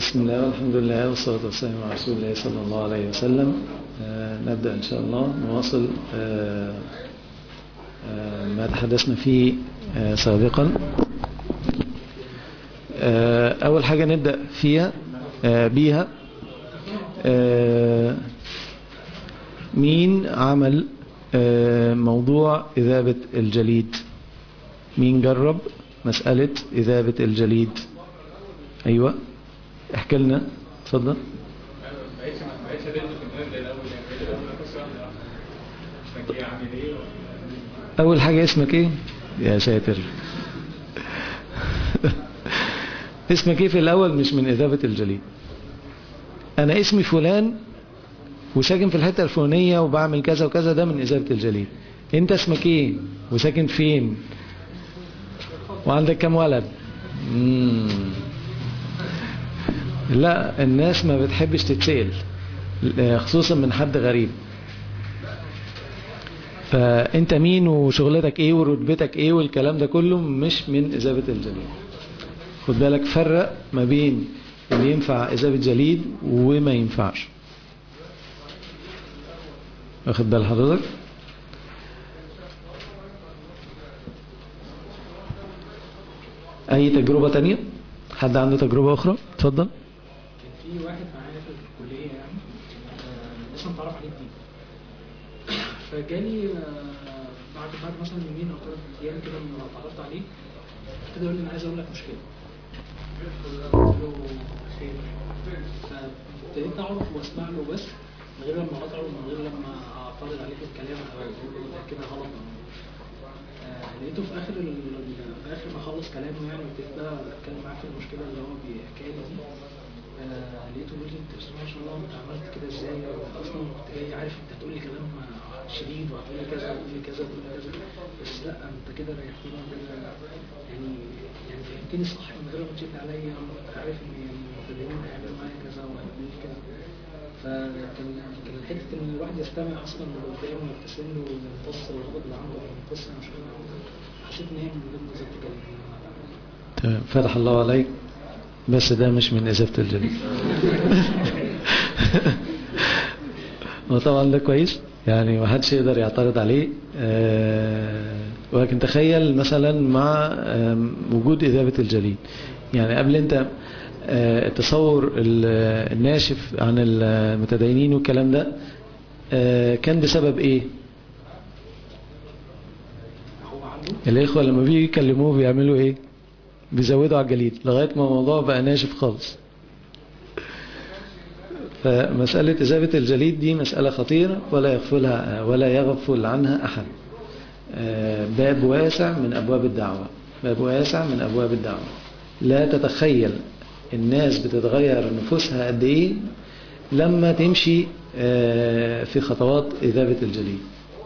بسم الله والحمد لله والصلاة والسلام على رسول الله صلى الله عليه وسلم آه نبدأ إن شاء الله نواصل آه آه ما تحدثنا فيه آه سابقا آه أول حاجة نبدأ فيها آه بيها آه مين عمل آه موضوع إذابة الجليد مين جرب مسألة إذابة الجليد أيوة احكي لنا اتفضل أول حاجة اسمك إيه يا ساتر اسمك إيه في الأول مش من إذابة الجليد أنا اسمي فلان وساكن في الحتة الفلانية وبعمل كذا وكذا ده من إذابة الجليد أنت اسمك إيه وساكن فين وعندك كم ولد مم. لا الناس ما بتحبش تتسأل خصوصا من حد غريب فانت مين وشغلتك ايه ورتبتك ايه والكلام ده كله مش من اذابة الجليد خد بالك فرق ما بين اللي ينفع اذابة جليد وما ينفعش واخد بال حضرتك اي تجربة تانية حد عنده تجربة اخرى اتفضل في واحد معايا في الكلية يعني آه، لسه متعرف عليه جديد فجالي آه، بعد بعد مثلا يومين او ثلاث ايام كده من ما اتعرفت عليه ابتدى يقول لي انا عايز اقول لك مشكلة قلت له خير فابتديت اعرف واسمع له بس من غير لما اقطعه ومن غير لما اعترض عليه في الكلام او اقول له ده كده غلط آه، لقيته في اخر ال... في اخر ما خلص كلامه يعني وابتديت بقى اتكلم معاه في المشكله اللي هو بيحكيها لي دي آه، لقيته بيقول لي انت بسم الله ما شاء الله انت عملت كده ازاي وانت اصلا كنت جاي عارف انت هتقول لي كلام شديد وهتقول لي كذا وتقول لي كذا وتقول لي كذا بس لا انت كده ريحتني كده يعني يعني فهمتني صح من غير ما تشد عليا وانت عارف ان يعني المبتدئين هيعملوا معايا كذا وهيعملوا لي كذا فكان كان حته ان الواحد يستمع اصلا اللي قدامه ويبتسم له ويمتص الغضب اللي عنده او يمتص المشكله اللي عنده حسيت ان هي من ضمن ذات الكلام تمام فتح الله عليك بس ده مش من إذابة الجليد وطبعا ده كويس يعني ما حدش يقدر يعترض عليه آه ولكن تخيل مثلا مع آه وجود إذابة الجليد يعني قبل انت آه التصور الناشف عن المتدينين والكلام ده كان بسبب ايه هو عنده الإخوة لما بيجوا يكلموه بيعملوا ايه بيزودوا على الجليد لغاية ما الموضوع بقى ناشف خالص فمسألة إذابة الجليد دي مسألة خطيرة ولا يغفلها ولا يغفل عنها أحد باب واسع من أبواب الدعوة باب واسع من أبواب الدعوة لا تتخيل الناس بتتغير نفوسها قد إيه لما تمشي في خطوات إذابة الجليد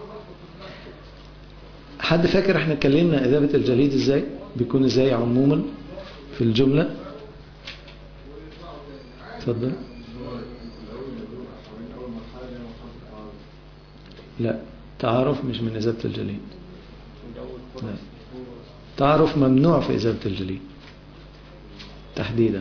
حد فاكر احنا اتكلمنا إذابة الجليد ازاي بيكون ازاي عموما في الجملة اتفضل لا تعارف مش من إذابة الجليد لا تعارف ممنوع في إذابة الجليد تحديدا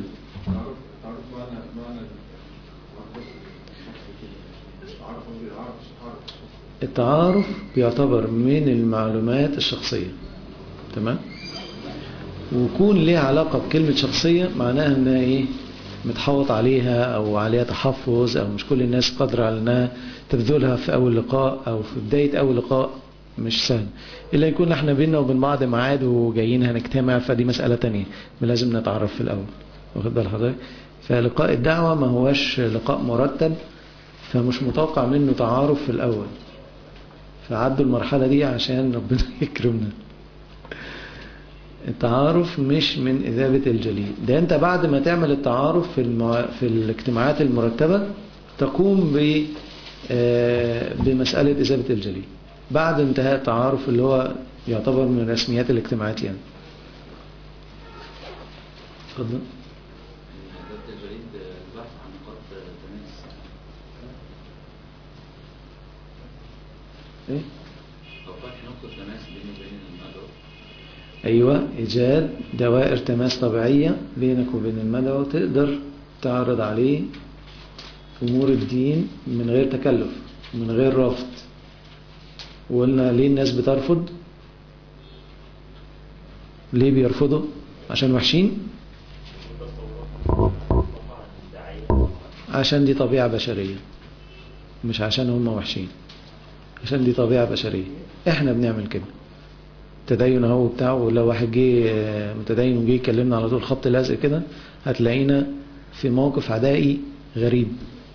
التعارف بيعتبر من المعلومات الشخصية تمام ويكون ليه علاقة بكلمة شخصية معناها انها ايه متحوط عليها او عليها تحفظ او مش كل الناس قادرة على انها تبذلها في اول لقاء او في بداية اول لقاء مش سهل الا يكون احنا بينا وبين بعض ميعاد وجايين هنجتمع فدي مسألة تانية لازم نتعرف في الاول واخد بال حضرتك فلقاء الدعوة ما هوش لقاء مرتب فمش متوقع منه تعارف في الاول فعدوا المرحلة دي عشان ربنا يكرمنا التعارف مش من إذابة الجليد ده أنت بعد ما تعمل التعارف في, المع... في الاجتماعات المرتبة تقوم ب... بمسألة إذابة الجليد بعد انتهاء التعارف اللي هو يعتبر من رسميات الاجتماعات يعني اتفضل ايه ايوه ايجاد دوائر تماس طبيعية بينك وبين المدعو تقدر تعرض عليه أمور الدين من غير تكلف من غير رفض وقلنا ليه الناس بترفض ليه بيرفضوا عشان وحشين عشان دي طبيعة بشرية مش عشان هم وحشين عشان دي طبيعة بشرية احنا بنعمل كده تدين اهو بتاعه ولو واحد جه آه، متدين وجه يكلمنا على طول خط لازق كده هتلاقينا في موقف عدائي غريب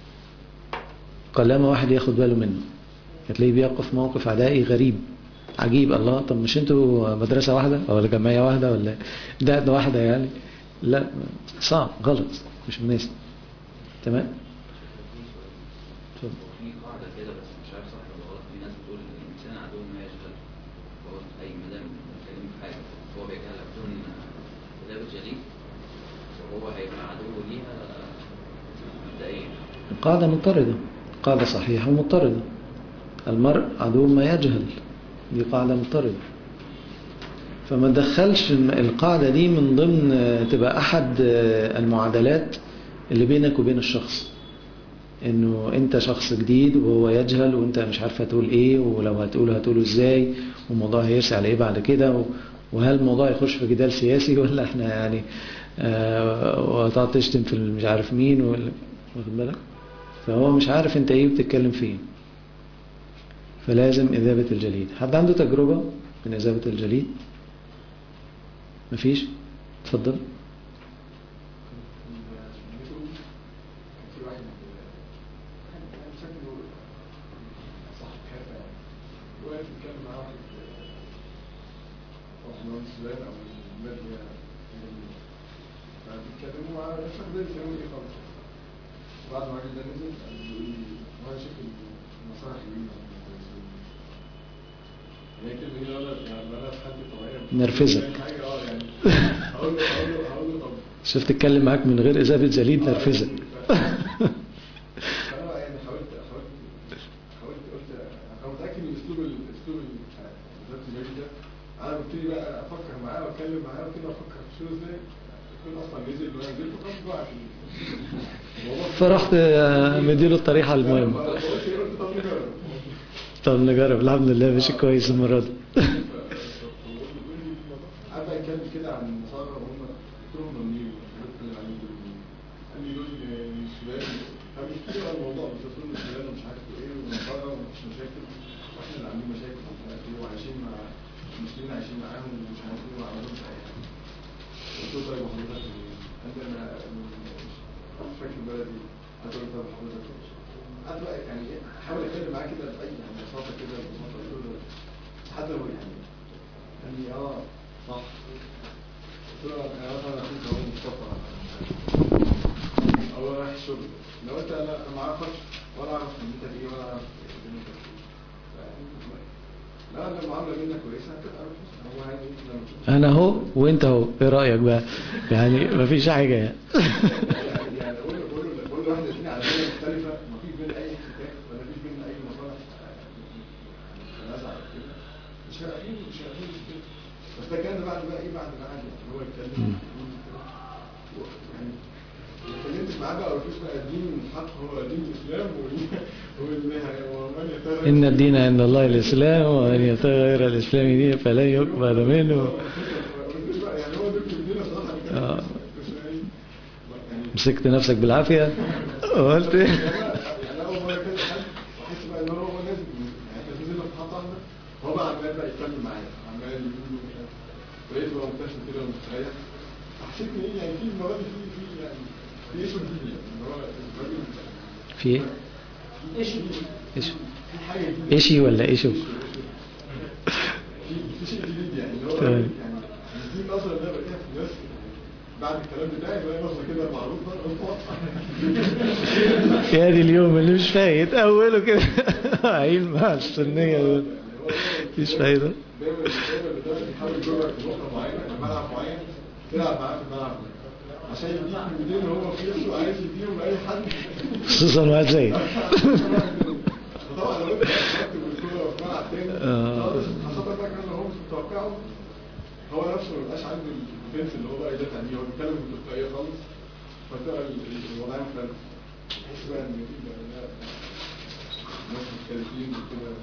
قلما واحد ياخد باله منه هتلاقيه بيقف موقف عدائي غريب عجيب الله طب مش انتوا مدرسة واحدة ولا جمعية واحدة ولا ده ده واحدة يعني لا صعب غلط مش مناسب تمام اتفضل. في قاعدة كده بس مش عارف صح ولا غلط في ناس بتقول إن الإنسان عدو ما يشغل هو أي ما دام بنتكلم في حاجة هو بيجهلها بدون كتابة جليد وهو هيبقى عدو ليها مبدئيا القاعدة مضطردة قاعدة صحيحة ومضطردة المرء عدو ما يجهل دي قاعدة مضطردة فما تدخلش القاعدة دي من ضمن آه، تبقى أحد آه، المعادلات اللي بينك وبين الشخص انه انت شخص جديد وهو يجهل وانت مش عارف هتقول ايه ولو هتقوله هتقوله ازاي والموضوع هيرسي على ايه بعد كده و- وهل الموضوع يخش في جدال سياسي ولا احنا يعني آه وتقعد تشتم في مش عارف مين ولا واخد بالك فهو مش عارف انت ايه بتتكلم فيه فلازم إذابة الجليد حد عنده تجربة من إذابة الجليد مفيش اتفضل في واحد كان شكله صاحب حرفة يعني واقف يتكلم مع واحد واحد من السودان أو البلاد اللي هي فبيتكلموا مع الشخص ده بيتكلموا إيه خالص بعد ما الراجل ده نزل قال له إيه وأنا شايف المسرح حلوين أو كويسين. يعني كلمة دي أنا يعني أنا في حالتي الطبيعية نرفزك. حاجة أه يعني هقول له هقول له هقول له طب شفت اتكلم معاك من غير إذابة جليد نرفزك فانا يعني حاولت حاولت حاولت قلت انا متاكد من اسلوب ال- اسلوب ذات الميل ده انا ببتدي بقى افكر معاه واتكلم معاه وكده افكر في شو ازاي يكون اصلا نزل وانا نزلت خلاص بقى في الموضوع فرحت آه، مديله الطريحة المهمة قلت إيه؟ قلت طب نجرب طب نجرب الحمد لله ماشي كويس المرة دي قعد بقى يتكلم كده عن النصارى وهم قلت لهم هم منين؟ قلت عليهم دول منين؟ قال لي دول من السودان فبيحكي لي عن الموضوع بس قلت له من السودان ومش عارف ايه والنصارى ومفيش مشاكل واحنا اللي عاملين مشاكل ومش عارف ايه وعايشين مع المسلمين عايشين معاهم ومش عارف ايه وما عملوش اي حاجه. قلت له طيب وحضرتك منين؟ قال لي انا مش فاكر بلدي قلت له طيب حضرتك إيه؟ قعدت بقى يعني إيه، احاول اتكلم معاه كده باي يعني ببساطه كده ببساطه قلت له لحد ما هو يعني قال لي اه صح قلت له انا مثلا اخوك اهو مصطفى او رايح الشغل لو انت انا أنا ما اعرفكش ولا اعرف دنيتك ايه ولا اعرف دنيتك ايه ف- لا لما المعامله منك كويسه هتبقى مفيش هو عايز انت لما تشوف أنا هو وأنت هو إيه رأيك بقى يعني مفيش حاجة يعني يعني يعني اقول له بقول له بقول له واحده اثنين على حاجه مختلفه ما فيش بينا اي احتكاك ولا فيش بينا اي مصالح تنازع او كده مش هلاقيه مش هلاقيه مش كده بس ده كان بعد بقى ايه بعد ما قعد يعني هو يتكلم مم. و- يعني ما اتكلمتش معاه بقى ومفيش بقى دين حق هو دين الاسلام وال- وال- ومن يتبع إن الدين عند الله الإسلام ومن يبتغي غير الإسلام دين فلن يقبل منه مفيش بقى يعني هو دكتور دين صراحه آه. مش يعني مسكت نفسك بالعافية وقلت إيه؟ يعني اول مره كده حد احس بقى ان هو هو لازم يعني احنا نزلنا في خط احمر هو بقى عمال بقى يتكلم معايا عمال يقول لي مش عارف بقيت بقى مبتسم كده ومستريح حسيت ان ايه يعني في المره دي في في يعني في ايش جديد يعني ان هو الراجل في إيه؟ ايش إيش في حاجه جديده إيشي ولا إيشو في في شيء جديد يعني اللي هو تمام. يعني مش دي النظره اللي انا بلاقيها في الناس بعد الكلام بتاعي بلاقي نظره كده معروفه يا دي اليوم اللي مش فايت أوله كده عيل مع السنية دول مفيش فايدة دايما دايما الناس بتحاول يجرك في نقطه معينه في ملعب معين تلعب معاه في الملعب ده عشان يديك المدير هو في نفسه عايز يديهم لاي حد خصوصا واحد زي طبعا لو انت خدت بالكوره في ملعب تاني آه. خالص خاصه بقى كمان لو هو مش متوقعه هو نفسه ما بيبقاش عنده الديفنس اللي هو بقى يدافع بيه هو بيتكلم بتلقائيه خالص فترى الوضع مختلف تحس بقى ان في بقى لا، ناس مختلفين وكده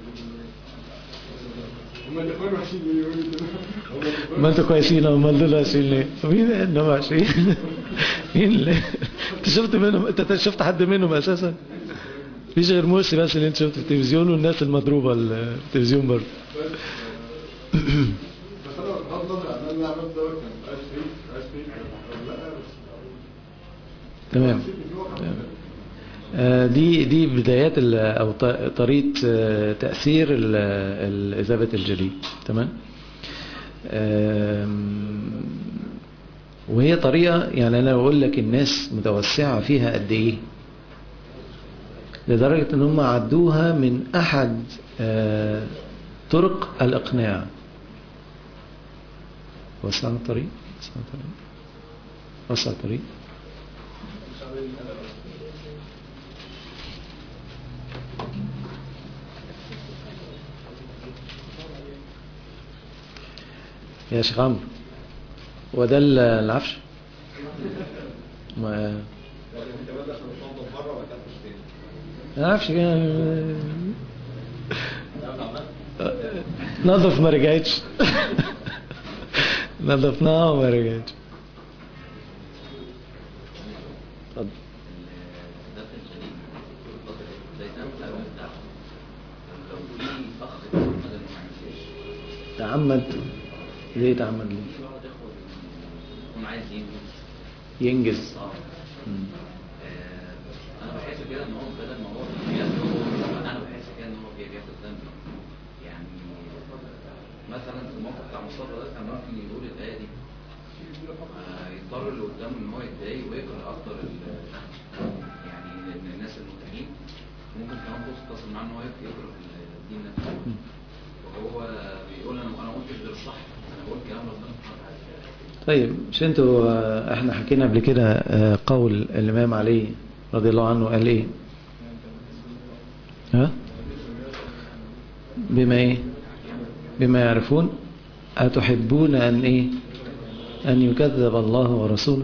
هم الاخوان وحشين ليه يقولوا كده هم الإخوان ما انتوا كويسين امال دول وحشين ليه؟ مين انهم وحشين؟ مين اللي انت شفت منهم انت شفت حد منهم اساسا؟ مفيش غير مرسي بس اللي انت شفته في التلفزيون والناس المضروبه اللي في التلفزيون برضه بس انا بفضل ان انا عملت دوت ما بقاش فيك ما بقاش فيك او لا بس تمام حسيت ان في واقع تمام. آه، دي دي بدايات ال- او ط- طريقه آه، تاثير ال- ال- اذابه الجليد تمام آم، وهي طريقه يعني انا بقول لك الناس متوسعه فيها قد ايه لدرجه ان هم عدوها من احد آه، طرق الاقناع وسعنا الطريق وسعنا الطريق وسع الطريق يا شيخ عمرو هو ده ال- العفش ما العفش كان نظف ما رجعتش نظفناها وما رجعتش اتفضل الدفن الجليد زي سنة الأول بتاعه لو في أخ تعمد إنه ما يعملش تعمد ليه تعمد ليه في واحد ياخد يكون عايز ينجز ينجز اه مم. آه، انا بحس كده ان هو بدل ما هو بياخد انا بحس كده ان هو بي- بياخد ذنب يعني مثلا في الموقف بتاع مصطفى ده كان ممكن يقول الايه دي آه، يضطر اللي قدامه ان هو يتضايق ويكره اكتر ال- يعني ان الناس المتقين ممكن كمان توصل معاه ان هو يكره الدين نفسه وهو بيقول انا انا ما قلتش غير الصح انا بقول كلام ربنا سبحانه وتعالى طيب مش انتوا آه، احنا حكينا قبل كده آه، قول الامام علي رضي الله عنه قال ايه ها بما ايه بما يعرفون أتحبون أن إيه أن يكذب الله ورسوله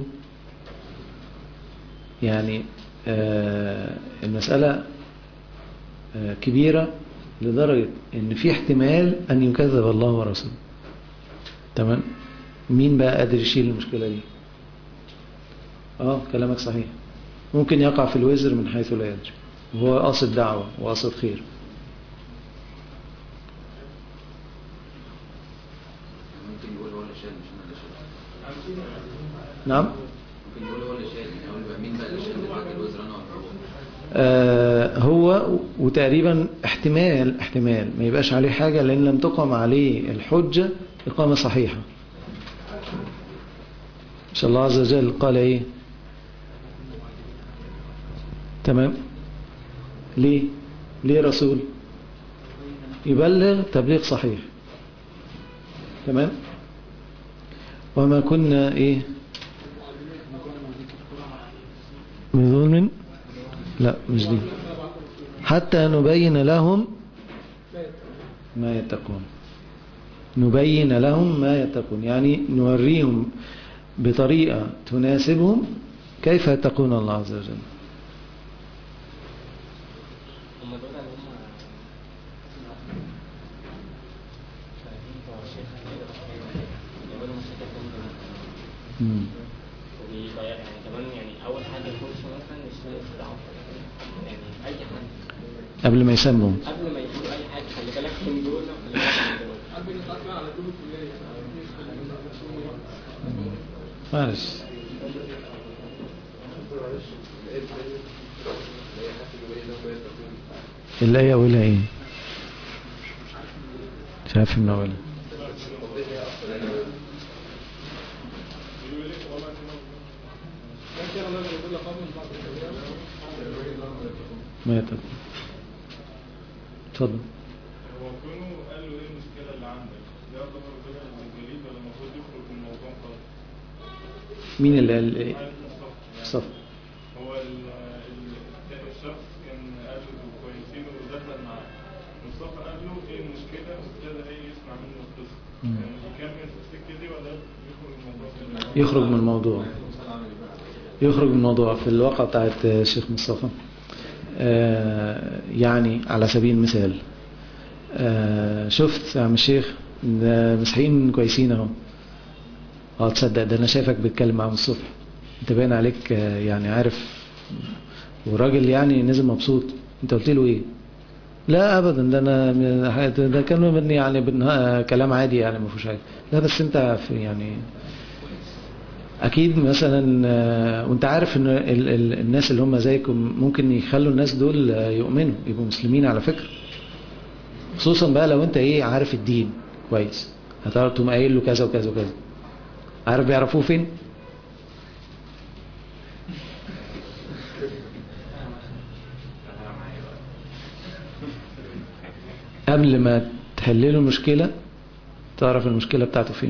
يعني آه المسألة آه كبيرة لدرجة أن في احتمال أن يكذب الله ورسوله تمام مين بقى قادر يشيل المشكلة دي اه كلامك صحيح ممكن يقع في الوزر من حيث لا يدري وهو قاصد دعوة وقاصد خير ممكن يقول هو اللي شايل مش انا اللي شايل نعم ممكن يقول هو اللي شايل يعني هو يبقى مين بقى اللي شايل دلوقتي الوزر انا ولا هو آه هو وتقريبا احتمال احتمال ما يبقاش عليه حاجة لأن لم تقم عليه الحجة إقامة صحيحة إن شاء الله عز وجل قال إيه تمام ليه ليه رسول يبلغ تبليغ صحيح تمام وما كنا إيه بظلم لا مش دي حتى نبين لهم ما يتقون نبين لهم ما يتقون يعني نوريهم بطريقة تناسبهم كيف يتقون الله عز وجل هم دول اللي هم شايفين بتوع الشيخ كده يعملوا مشاكل جامدة مم. وبيبقى يعني كمان يعني أول حاجة يخش مثلا يشتغل في دعوة يعني أي حد قبل ما يسموا قبل ما يقولوا أي حاجة خلي بالك من دول وخلي بالك من دول قبل نطلع بقى على جروب الكلية معلش الآية أولها إيه مش عارف من أولها كان كده النبي يقول لك قبل بعض الكلام ما يتقون اتفضل هو كونه قال له ايه المشكله اللي عندك ده يعتبر كده الجليد ولا المفروض يخرج من الموضوع خالص مين اللي قال إيه عارف مصطفى يعني صف هو ال- ال- الشخص كان قابله كويسين ودخل معاه مصطفى قال له ايه المشكله وابتدى ايه يسمع منه القصه مم. يعني يكمل في السكه دي ولا يخرج من الموضوع كده يخرج من الموضوع يخرج من الموضوع في الواقع بتاعت الشيخ مصطفى آه، يعني على سبيل المثال آه، شفت يا عم الشيخ ده مسيحيين كويسين اهو اه تصدق ده انا شايفك بتتكلم معاهم الصبح انت باين عليك آه، يعني عارف والراجل يعني نزل مبسوط انت قلت له ايه لا ابدا ده انا ده كان مني يعني بالنها- كلام عادي يعني ما فيهوش حاجه لا بس انت في يعني اكيد مثلا آه، وانت عارف ان ال ال الناس اللي هم زيكم ممكن يخلوا الناس دول آه، يؤمنوا يبقوا مسلمين على فكره خصوصا بقى لو انت ايه عارف الدين كويس هتعرف تقوم قايل له كذا وكذا وكذا عارف بيعرفوه فين قبل ما تحلله المشكلة تعرف المشكلة بتاعته فين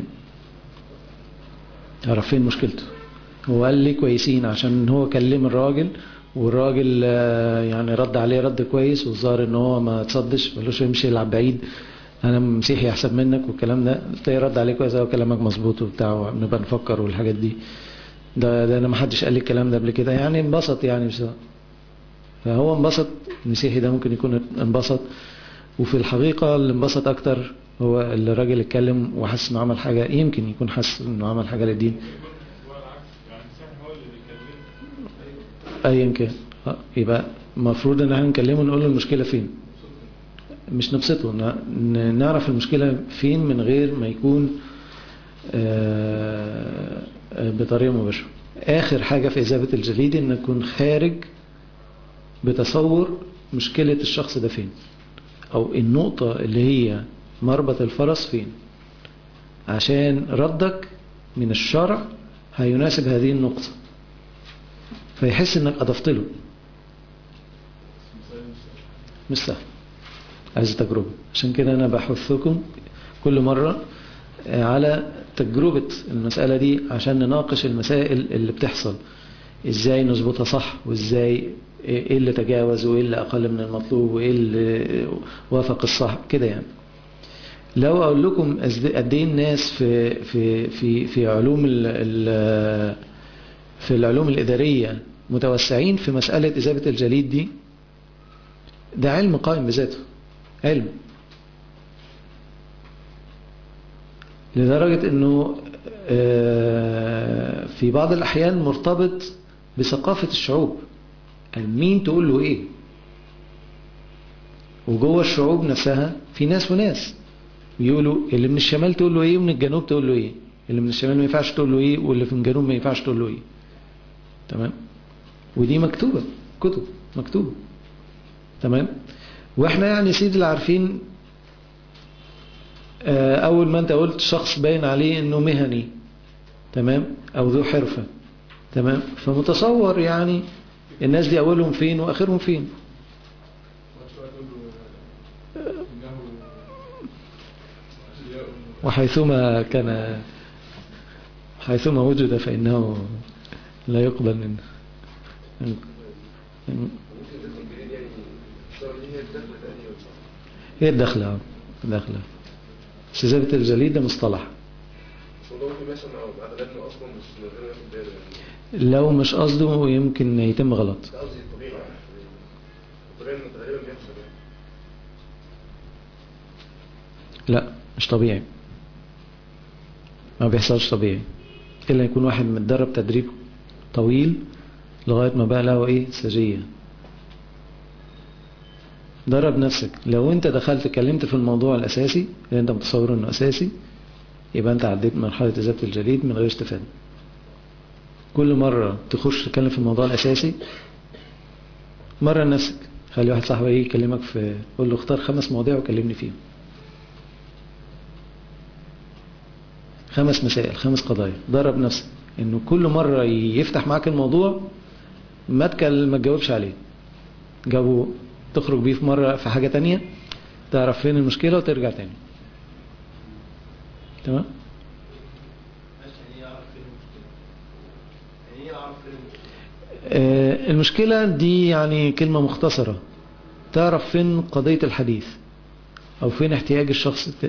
تعرف فين مشكلته هو قال لي كويسين عشان هو كلم الراجل والراجل آه، يعني رد عليه رد كويس والظاهر ان هو ما تصدش ملوش يمشي يلعب بعيد انا مسيحي احسن منك والكلام ده تلاقي رد عليه كويس هو كلامك مظبوط وبتاع نبقى نفكر والحاجات دي ده ده انا ما حدش قال لي الكلام ده قبل كده يعني انبسط يعني بس فهو انبسط المسيحي ده ممكن يكون انبسط وفي الحقيقة اللي انبسط أكتر هو اللي الراجل اتكلم وحس إنه عمل حاجة يمكن يكون حس إنه عمل حاجة للدين هو العكس يعني المسيحي هو اللي بيكلمه أيا كان آه، يبقى المفروض إن احنا نكلمه ونقول له المشكلة فين مش نبسطه ن- ن- نعرف المشكلة فين من غير ما يكون آه، آه، بطريقة مباشرة آخر حاجة في إذابة الجليد إن نكون خارج بتصور مشكلة الشخص ده فين أو النقطة اللي هي مربط الفرس فين عشان ردك من الشرع هيناسب هذه النقطة فيحس انك اضفت له مش سهل عايز تجربة عشان كده انا بحثكم كل مرة آه، على تجربة المسألة دي عشان نناقش المسائل اللي بتحصل ازاي نظبطها صح وازاي ايه اللي تجاوز وايه اللي اقل من المطلوب وايه اللي وافق الصح كده يعني لو اقول لكم أزد- قد ايه الناس في في في في علوم ال ال في العلوم الاداريه متوسعين في مساله اذابه الجليد دي ده علم قائم بذاته علم لدرجه انه آه، في بعض الاحيان مرتبط بثقافه الشعوب يعني مين تقول له ايه وجوه الشعوب نفسها في ناس وناس بيقولوا اللي من الشمال تقول له ايه ومن الجنوب تقول له ايه اللي من الشمال ما ينفعش تقول له ايه واللي في الجنوب ما ينفعش تقول له ايه تمام ودي مكتوبة كتب مكتوبة تمام واحنا يعني سيدي اللي عارفين آه، اول ما انت قلت شخص باين عليه انه مهني تمام او ذو حرفة تمام فمتصور يعني الناس دي اولهم فين واخرهم فين شوية تقول له إنه أشياء وحيثما كان حيثما وجد فإنه لا يقبل منه ممكن تدخل جديد يعني الصورة دي هي الدخلة تقريبا صح؟ هي الدخلة آه، الدخلة استزابة الجليد ده مصطلح بس الموضوع ممكن يحصل مع مع غلبنا أصلا بس من غير ما ياخد باله يعني لو مش قصده يمكن يتم غلط ده قصدي الطبيعي يعني الطبيعي إنه غالبا بيحصل يعني لا مش طبيعي ما بيحصلش طبيعي إلا يكون واحد متدرب تدريب طويل لغاية ما بقى له إيه سجية درب نفسك لو انت دخلت اتكلمت في الموضوع الأساسي اللي انت متصور انه أساسي يبقى انت عديت مرحلة إزالة الجليد من غير استفادة كل مرة تخش تتكلم في الموضوع الأساسي مرة نفسك خلي واحد صاحبك يجي يكلمك في قول له اختار خمس مواضيع وكلمني فيهم خمس مسائل خمس قضايا درب نفسك انه كل مرة يفتح معاك الموضوع ما تكل ما تجاوبش عليه جابه تخرج بيه في مرة في حاجة تانية تعرف فين المشكلة وترجع تاني تمام آه، المشكلة دي يعني كلمة مختصرة تعرف فين قضية الحديث أو فين احتياج الشخص الت-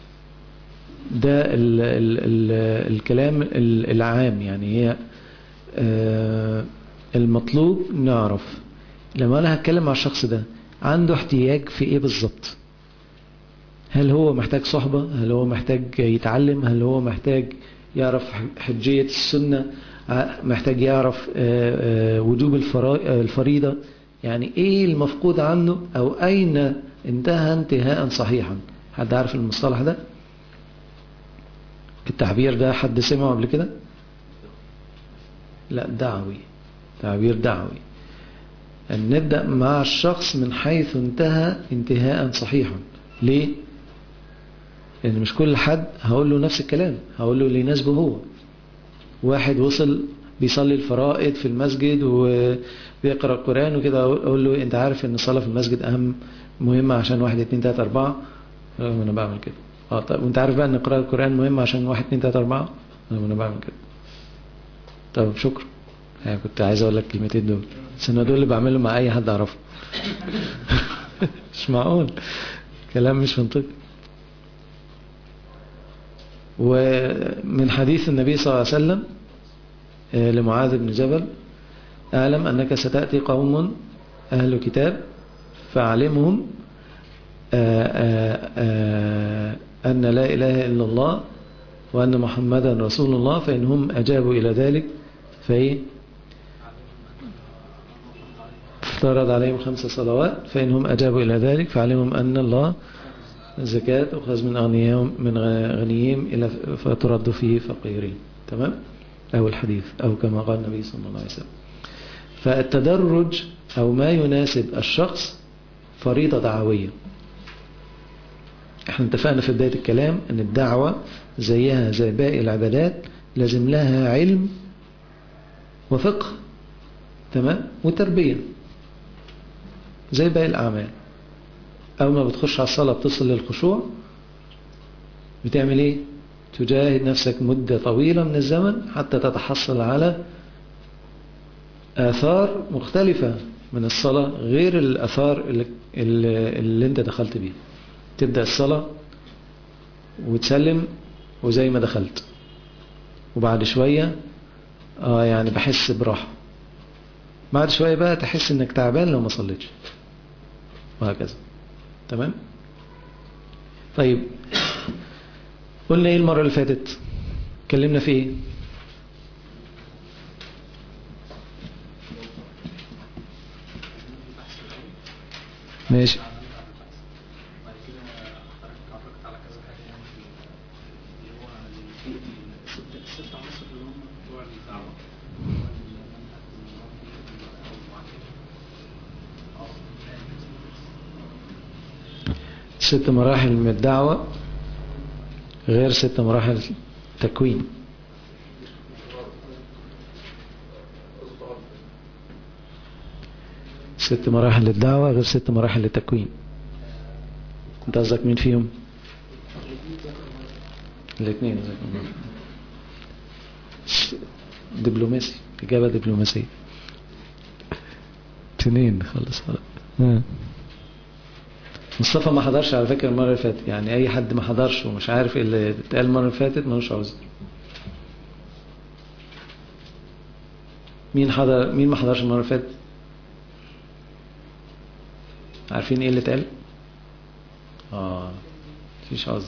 ده ال ال ال الكلام ال- العام يعني هي آه، المطلوب نعرف لما انا هتكلم مع الشخص ده عنده احتياج في ايه بالظبط هل هو محتاج صحبة هل هو محتاج يتعلم هل هو محتاج يعرف حجية السنة ع- محتاج يعرف آه، آه، وجوب الفرا- آه، الفريضة يعني ايه المفقود عنه او اين انتهى انتهاء صحيحا حد عارف المصطلح ده التعبير ده حد سمعه قبل كده لا دعوي تعبير دعوي أن نبدأ مع الشخص من حيث انتهى انتهاء صحيحا ليه؟ لأن مش كل حد هقول له نفس الكلام هقول له اللي يناسبه هو واحد وصل بيصلي الفرائض في المسجد وبيقرأ القرآن وكده أقول له أنت عارف أن الصلاة في المسجد أهم مهمة عشان واحد اتنين تلاتة أربعة رغم أنا بعمل كده اه طب وأنت عارف بقى أن قراءة القرآن مهمة عشان واحد اتنين تلاتة أربعة رغم أنا بعمل كده طب شكرا يعني كنت عايز أقول لك الكلمتين دول بس أنا دول اللي بعملهم مع أي حد أعرفه مش معقول كلام مش منطقي ومن حديث النبي صلى الله عليه وسلم آه، لمعاذ بن جبل أعلم أنك ستأتي قوم أهل كتاب فعلمهم آه، آه، آه، أن لا إله إلا الله وأن محمدا رسول الله فإنهم أجابوا إلى ذلك فإيه افترض عليهم خمس صلوات فإنهم أجابوا إلى ذلك فعلمهم أن الله الزكاة تؤخذ من أغنيهم من غنيهم إلى فترد في فقيرهم تمام أو الحديث أو كما قال النبي صلى الله عليه وسلم فالتدرج أو ما يناسب الشخص فريضة دعوية احنا اتفقنا في بداية الكلام ان الدعوة زيها زي باقي العبادات لازم لها علم وفقه تمام وتربية زي باقي الأعمال أول ما بتخش على الصلاة بتصل للخشوع بتعمل إيه؟ تجاهد نفسك مدة طويلة من الزمن حتى تتحصل على آثار مختلفة من الصلاة غير الآثار اللي, اللي, اللي أنت دخلت بيها تبدأ الصلاة وتسلم وزي ما دخلت وبعد شوية آه يعني بحس براحة بعد شوية بقى تحس انك تعبان لو ما صليتش وهكذا تمام طيب قلنا ايه المرة اللي فاتت اتكلمنا في ايه ماشي بعد كده حضرتك عرفت على كذا حاجه يعني اللي هو الست الست عناصر اللي هم بتوع الدعوه ست مراحل من الدعوة غير ست مراحل تكوين ست مراحل للدعوة غير ست مراحل للتكوين انت قصدك مين فيهم الاثنين جزاكم الله. س- دبلوماسي إجابة دبلوماسية اثنين خلص خلاص ها. مصطفى ما حضرش على فكرة المرة اللي فاتت يعني أي حد ما حضرش ومش عارف ايه اللي اتقال المرة اللي فاتت ملوش عذر مين حضر مين ما حضرش المرة اللي فاتت عارفين ايه اللي اتقال اه مفيش عذر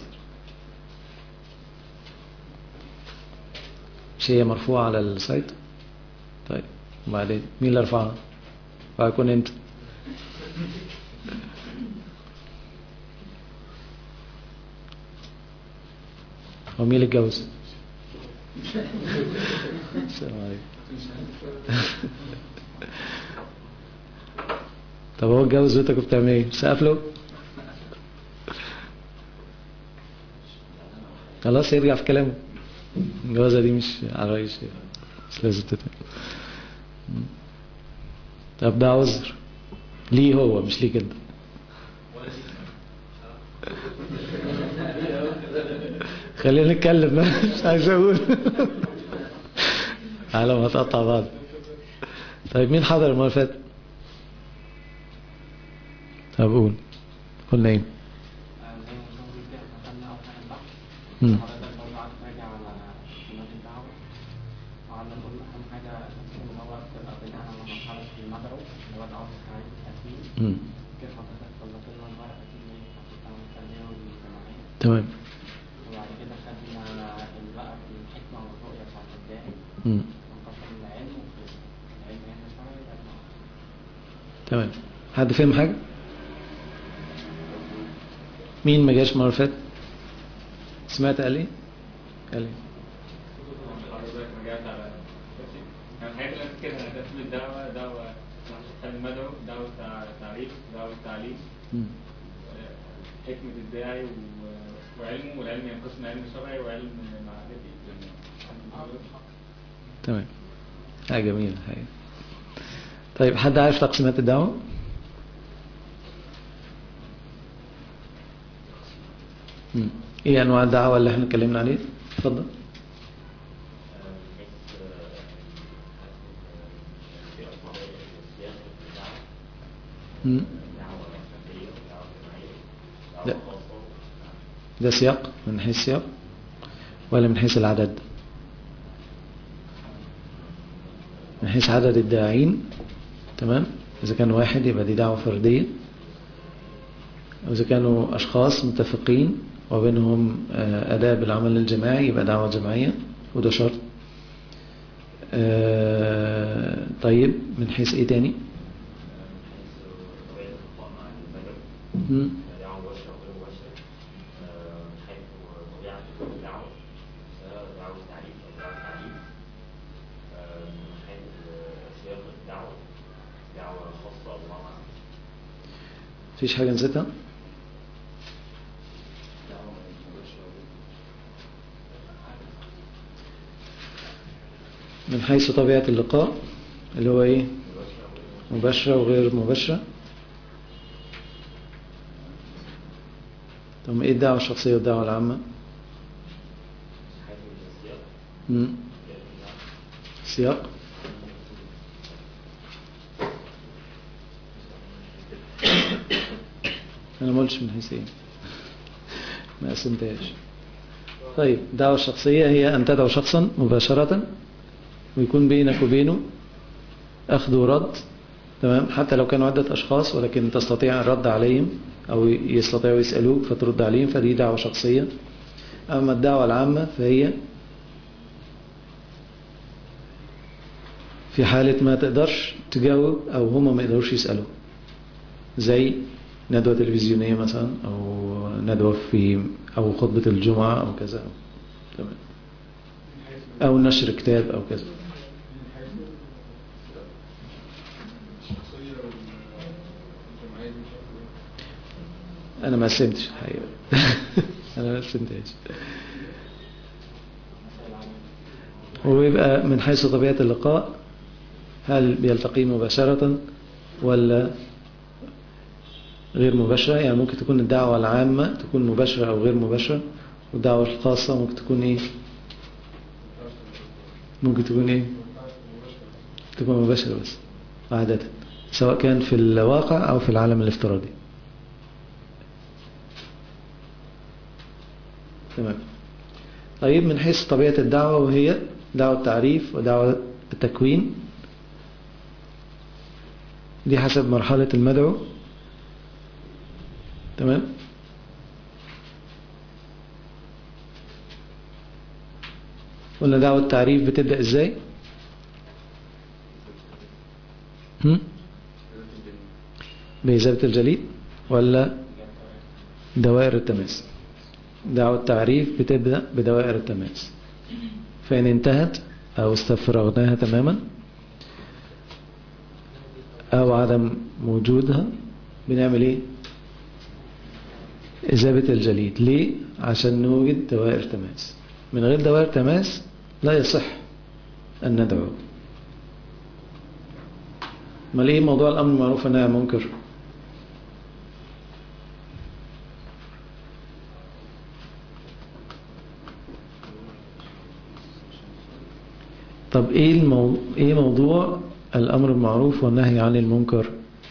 مش هي مرفوعة على السايت طيب وبعدين مين اللي رفعها وهيكون انت هو مين اللي اتجوز السلام عليكم طب هو اتجوز وانت كنت بتعمل ايه سقف له خلاص يرجع في كلامه الجوازة دي مش على رأي الشيخ بس لازم تتعمل طب ده عذر ليه هو مش ليك انت خلينا نتكلم بقى، مش عايز اقول على ما تقطع بعض طيب مين حضر المره اللي فاتت طب قول قلنا ايه زي ما كنا بنقول كده احنا خدنا اول حاجه البحث مم. حضرتك برضه قعدت تراجع على سنوات الدعوه وقعدنا نقول اهم حاجه المدعو اللي هو الأمر الشرعي التكوين مم. كيف حضرتك طلعت لنا الورقة دي اللي هي بتاعت التعاون الفردية والجماعية تمام وبعد كده خدنا ال- بقى الحكمة والرؤية بتاعت الداعي مم. وانقسم العلم وقسم العلم هنا شرعي والعلم عقلي. تمام حد فهم حاجة مين ما جاش المرة اللي فاتت سمعت قال ايه قال ايه حضرتك رجعت على يعني الحاجات اللي أنا فاكرها تسمية الدعوة دعوة المدعو دعوة تع- تعريف دعوة تعليم مم. حكمة الداعي و- وعلمه والعلم ينقسم علم شرعي وعلم معرفي تمام حاجة جميلة حاجة طيب حد عارف تقسيمات الدعوة مم. ايه انواع الدعوة اللي احنا اتكلمنا عليه اتفضل مم. لا ده سياق من حيث سياق ولا من حيث العدد من حيث عدد الداعين تمام إذا كان واحد يبقى دي دعوة فردية وإذا كانوا أشخاص متفقين وبينهم آه، أداة بالعمل الجماعي يبقى دعوة جماعية وده شرط آه، طيب من حيث إيه تاني مم. فيش حاجة نسيتها من حيث طبيعة اللقاء اللي هو ايه مباشرة وغير مباشرة طب ايه الدعوة الشخصية والدعوة العامة مم. سياق انا ما قلتش من حيث ايه ما قسمتهاش طيب الدعوة الشخصية هي أن تدعو شخصا مباشرة ويكون بينك وبينه أخذ ورد تمام حتى لو كانوا عدة أشخاص ولكن تستطيع الرد عليهم أو يستطيعوا يسألوك فترد عليهم فدي دعوة شخصية أما الدعوة العامة فهي في حالة ما تقدرش تجاوب أو هما ما يقدروش يسألوا زي ندوة تلفزيونية مثلا أو ندوة في أو خطبة الجمعة أو كذا تمام أو نشر كتاب أو كذا الشخصية والجماعية دي مش عارف ايه. أنا ما قسمتش الحقيقة أنا ما قسمتهاش ويبقى من حيث طبيعة اللقاء هل بيلتقي مباشرة ولا غير مباشرة يعني ممكن تكون الدعوة العامة تكون مباشرة أو غير مباشرة والدعوة الخاصة ممكن تكون إيه ممكن تكون إيه تكون مباشرة بس عادة سواء كان في الواقع أو في العالم الافتراضي تمام طيب من حيث طبيعة الدعوة وهي دعوة تعريف ودعوة التكوين دي حسب مرحلة المدعو تمام قلنا دعوة التعريف بتبدأ ازاي هم؟ بإجابة الجليد ولا دوائر التماس دعوة التعريف بتبدأ بدوائر التماس فإن انتهت أو استفرغناها تماما أو عدم وجودها بنعمل إيه إجابة الجليد ليه عشان نوجد دوائر تماس من غير دوائر تماس لا يصح أن ندعو ما ليه موضوع الأمر المعروف والنهي عن المنكر طب ايه المو... ايه موضوع الامر بالمعروف والنهي عن المنكر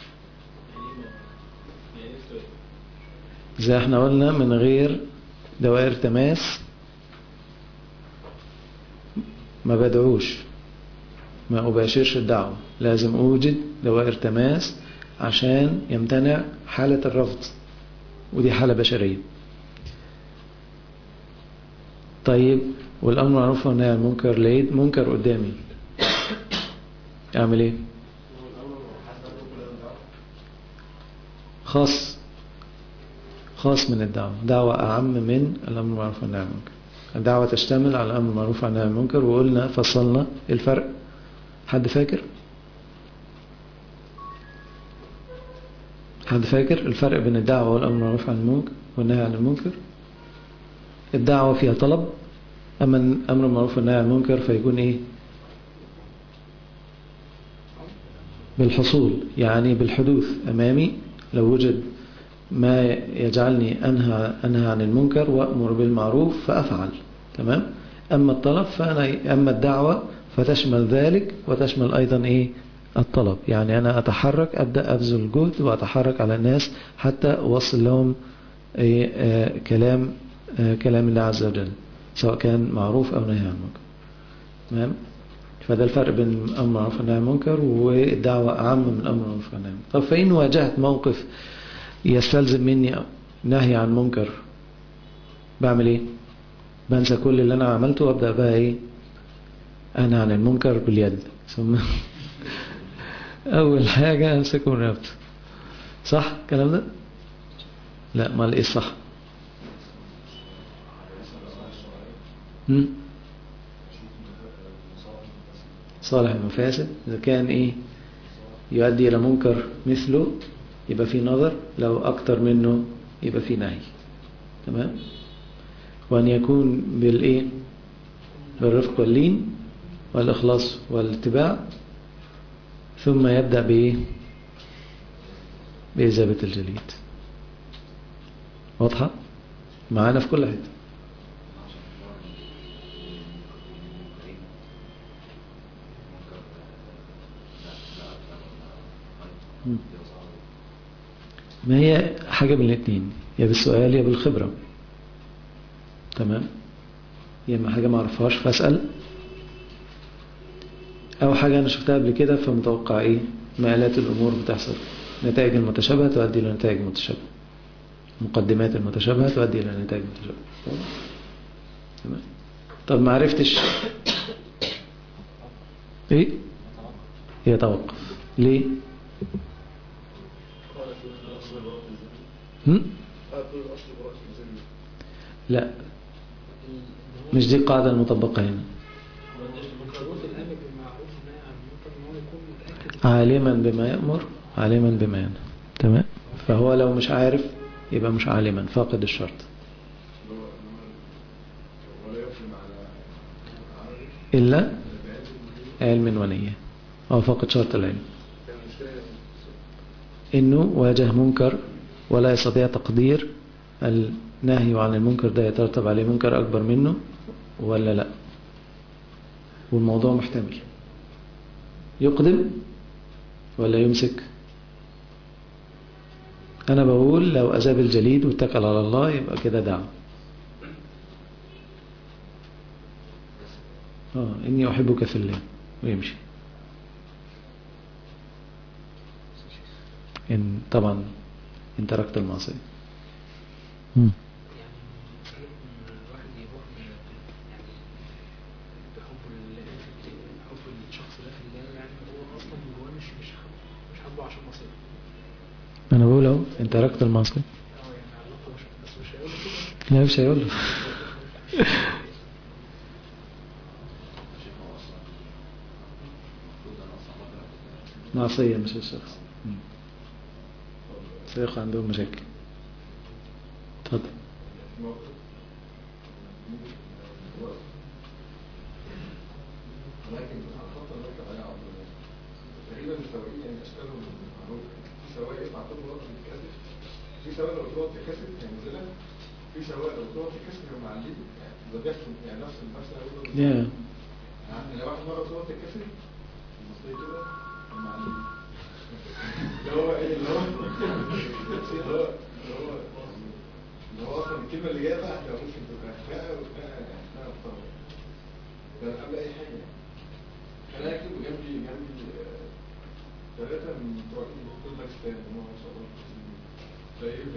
زي احنا قلنا من غير دوائر تماس ما بدعوش ما أباشرش الدعوة لازم أوجد دوائر تماس عشان يمتنع حالة الرفض ودي حالة بشرية طيب والأمر معروف والنهي عن المنكر لقيت منكر قدامي أعمل إيه؟ خاص خاص من الدعوة دعوة أعم من الأمر المعروف والنهي عن المنكر الدعوة تشتمل على الأمر المعروف والنهي عن المنكر وقلنا فصلنا الفرق حد فاكر؟ حد فاكر الفرق بين الدعوة والأمر المعروف عن المنكر والنهي عن المنكر الدعوة فيها طلب أما الأمر المعروف والنهي عن المنكر فيكون إيه بالحصول يعني بالحدوث أمامي لو وجد ما يجعلني أنهى, أنهى عن المنكر وأمر بالمعروف فأفعل تمام أما الطلب فأنا أما الدعوة فتشمل ذلك وتشمل أيضا إيه الطلب يعني أنا أتحرك أبدأ أبذل جهد وأتحرك على الناس حتى أوصل لهم إيه آه كلام آه كلام الله عز وجل سواء كان معروف أو نهي عن المنكر تمام فده الفرق بين الأمر بالمعروف والنهي عن المنكر والدعوة أعم من الأمر بالمعروف والنهي عن المنكر طب فإن واجهت موقف يستلزم مني نهي عن منكر بعمل إيه؟ بنسى كل اللي أنا عملته وأبدأ بقى إيه؟ أنا عن المنكر باليد ثم أول حاجة أمسكه من رقبته صح الكلام ده؟ لا ما إيه صح؟ هم؟ صالح المفاسد إذا كان إيه يؤدي إلى منكر مثله يبقى في نظر لو أكتر منه يبقى في نهي تمام وأن يكون بالإيه بالرفق واللين والإخلاص والاتباع ثم يبدأ بإيه بإزابة الجليد واضحة معانا في كل حته ما هي حاجة من الاثنين يا بالسؤال يا بالخبرة تمام يا اما حاجة ما اعرفهاش فاسأل او حاجة انا شفتها قبل كده فمتوقع ايه مآلات الامور بتحصل نتائج المتشابهة تؤدي الى نتائج متشابهة مقدمات المتشابهة تؤدي الى نتائج متشابهة تمام طب ما عرفتش ايه يتوقف ليه هم؟ لا مش دي القاعدة المطبقة هنا عالما بما يأمر عالما بما ينهى تمام فهو لو مش عارف يبقى مش عالما فاقد الشرط إلا علم ونية أو فاقد شرط العلم إنه واجه منكر ولا يستطيع تقدير النهي عن المنكر ده يترتب عليه منكر أكبر منه ولا لا والموضوع محتمل يقدم ولا يمسك أنا بقول لو أذاب الجليد واتكل على الله يبقى كده دعوة آه إني أحبك في الله ويمشي إن طبعا إن تركت المعصية مم. الواحد يروح يعني بحب حب الشخص ده في الله يعني هو اصلا من جواه مش مش حابه مش حابه عشان مصيره أنا بقول أهو إن تركت المعصية اه يعني علاقه مش بس مش هيقول كده لا مش هيقول له معصية مش الشخص سيقع عندهم مشاكل اتفضل ولكن الخطة اللي انت عليها عبد الله تقريبا السواقين يعني اشكالهم معروفة في سواق يطلع طول الوقت يتكسف في سواق لو تقعد تكسف هينزلها في سواق لو تقعد تكسف يبقى معلم يعني ده بيحصل يعني نفس نفس اللي يا يعني لو واحد مرة تقعد تكسف المصري كده معلم اللي هو ايه اللي هو اللي هو اللي هو اللي هو اصلا الكلمة اللي جاية بقى هتبقى ممكن تبقى خناقة وخناقة خناقة محترمة ده قبل اي حاجة انا اكتب جنبي جنبي ثلاثة من بتوع كل باكستان هم ما شاء الله طيب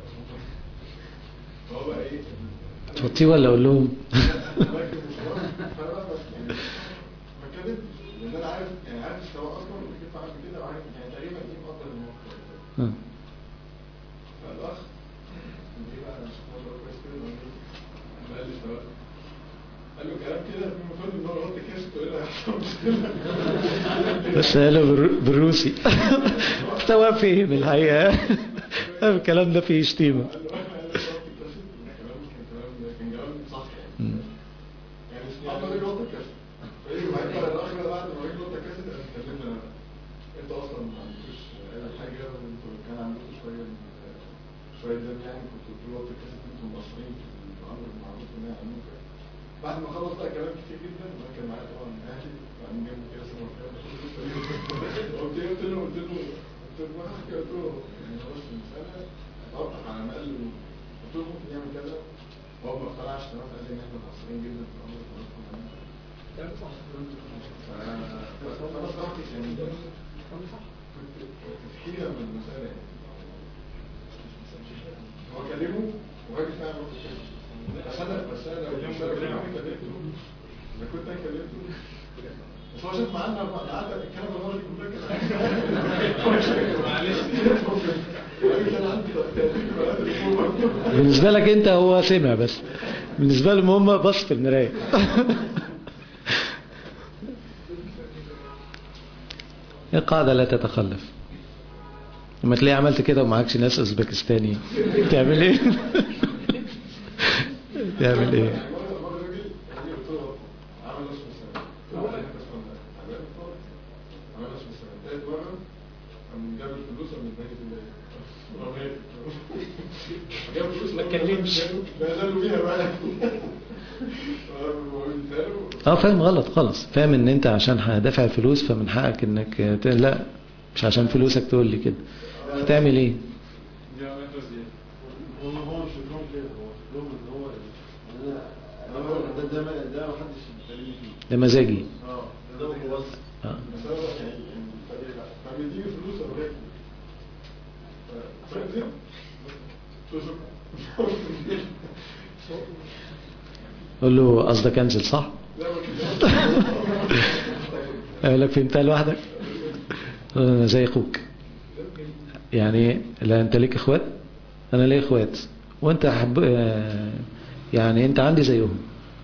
فهو بقى ايه تحطيه ولا اقول لهم بكتب مشوار فانا بقى بس يعني بكتب لان انا عارف يعني عارف السواق اصلا وكيف عارف كده وعارف يعني تقريبا ايه مقدر الموقف آه. فالاخ ايه بقى انا سبحان الله كويس كده ولا إيه؟ قال لي سواق قال له كلام كده المفروض ان هو غلط كاس تقول له هيحصل مشكله بس قاله بالر- بالروسي مستوى فهم الحقيقة الكلام ده فيه شتيمة قال له انا قال له غلط الكاس كلام كان كلام كان كلام صح يعني مم. يعني سبحان الله غلط الكاس فايه وبعدين بقى الاخ ده بعد ما غلط الكاس ده اتكلمنا انا بقى انت اصلا ما عندكوش اي حاجه وانتوا كان عندكم شويه شويه دم يعني كنتوا بتقولوا غلط الكاس انتوا مقصرين في الامر المعروف ان هي عملوه بعد ما خلص بقى كلام كتير جدا وانا كان معايا طبعا اهلي بعدين جابوا كده سمع كده قلت له قلت له قلت له قلت له ما حكي قلت له يعني خلاص المساله اتوقف على ما قال له قلت له ممكن يعمل كذا وهو ما اقتنعش تمام قال لي ان احنا مقصرين جدا في الامر خلاص كنا كلام صح فانا صراحه يعني كلام صح كنت كنت في حيره من المساله يعني هو كلمه وراجل فعلا رد كده بس انا بس انا لو كنت انا كلمته انا كنت انا كلمته بس هو شاف معانا قعدنا الكلام المره دي كلها كده معلش كان عندي تقدير بالنسبة لك انت هو سمع بس بالنسبة لهم هم بص في المراية القاعدة لا تتخلف لما تلاقي عملت كده ومعكش ناس اوزبكستاني تعمل ايه تعمل ايه يعني مرة مرة راجل راجل قلت له عمل نص السنة هو قال لي بس والله تعبان خالص عمل نص السنة تالت مرة قام جاب الفلوس ومن الباقي في الباقي جاب الفلوس ما اتكلمش. نزلوا بيها بقى وبيسألوا اه فاهم غلط خالص فاهم ان انت عشان هدافع الفلوس فمن حقك انك ت... لا مش عشان فلوسك تقول لي كده هتعمل ايه هو هو مش فكرهم كده هو فكرهم ان هو انا انا ده ده ما ده ما حدش يتكلم فيه ده مزاجي اه ده هو بس اه بس هو يعني فبيديني فلوس ولا باكل فاهم قول له قصدك انزل صح لا ما اقول لك فهمتها لوحدك انا زي اخوك يعني لا انت ليك اخوات انا ليا اخوات وانت حب آه، يعني انت عندي زيهم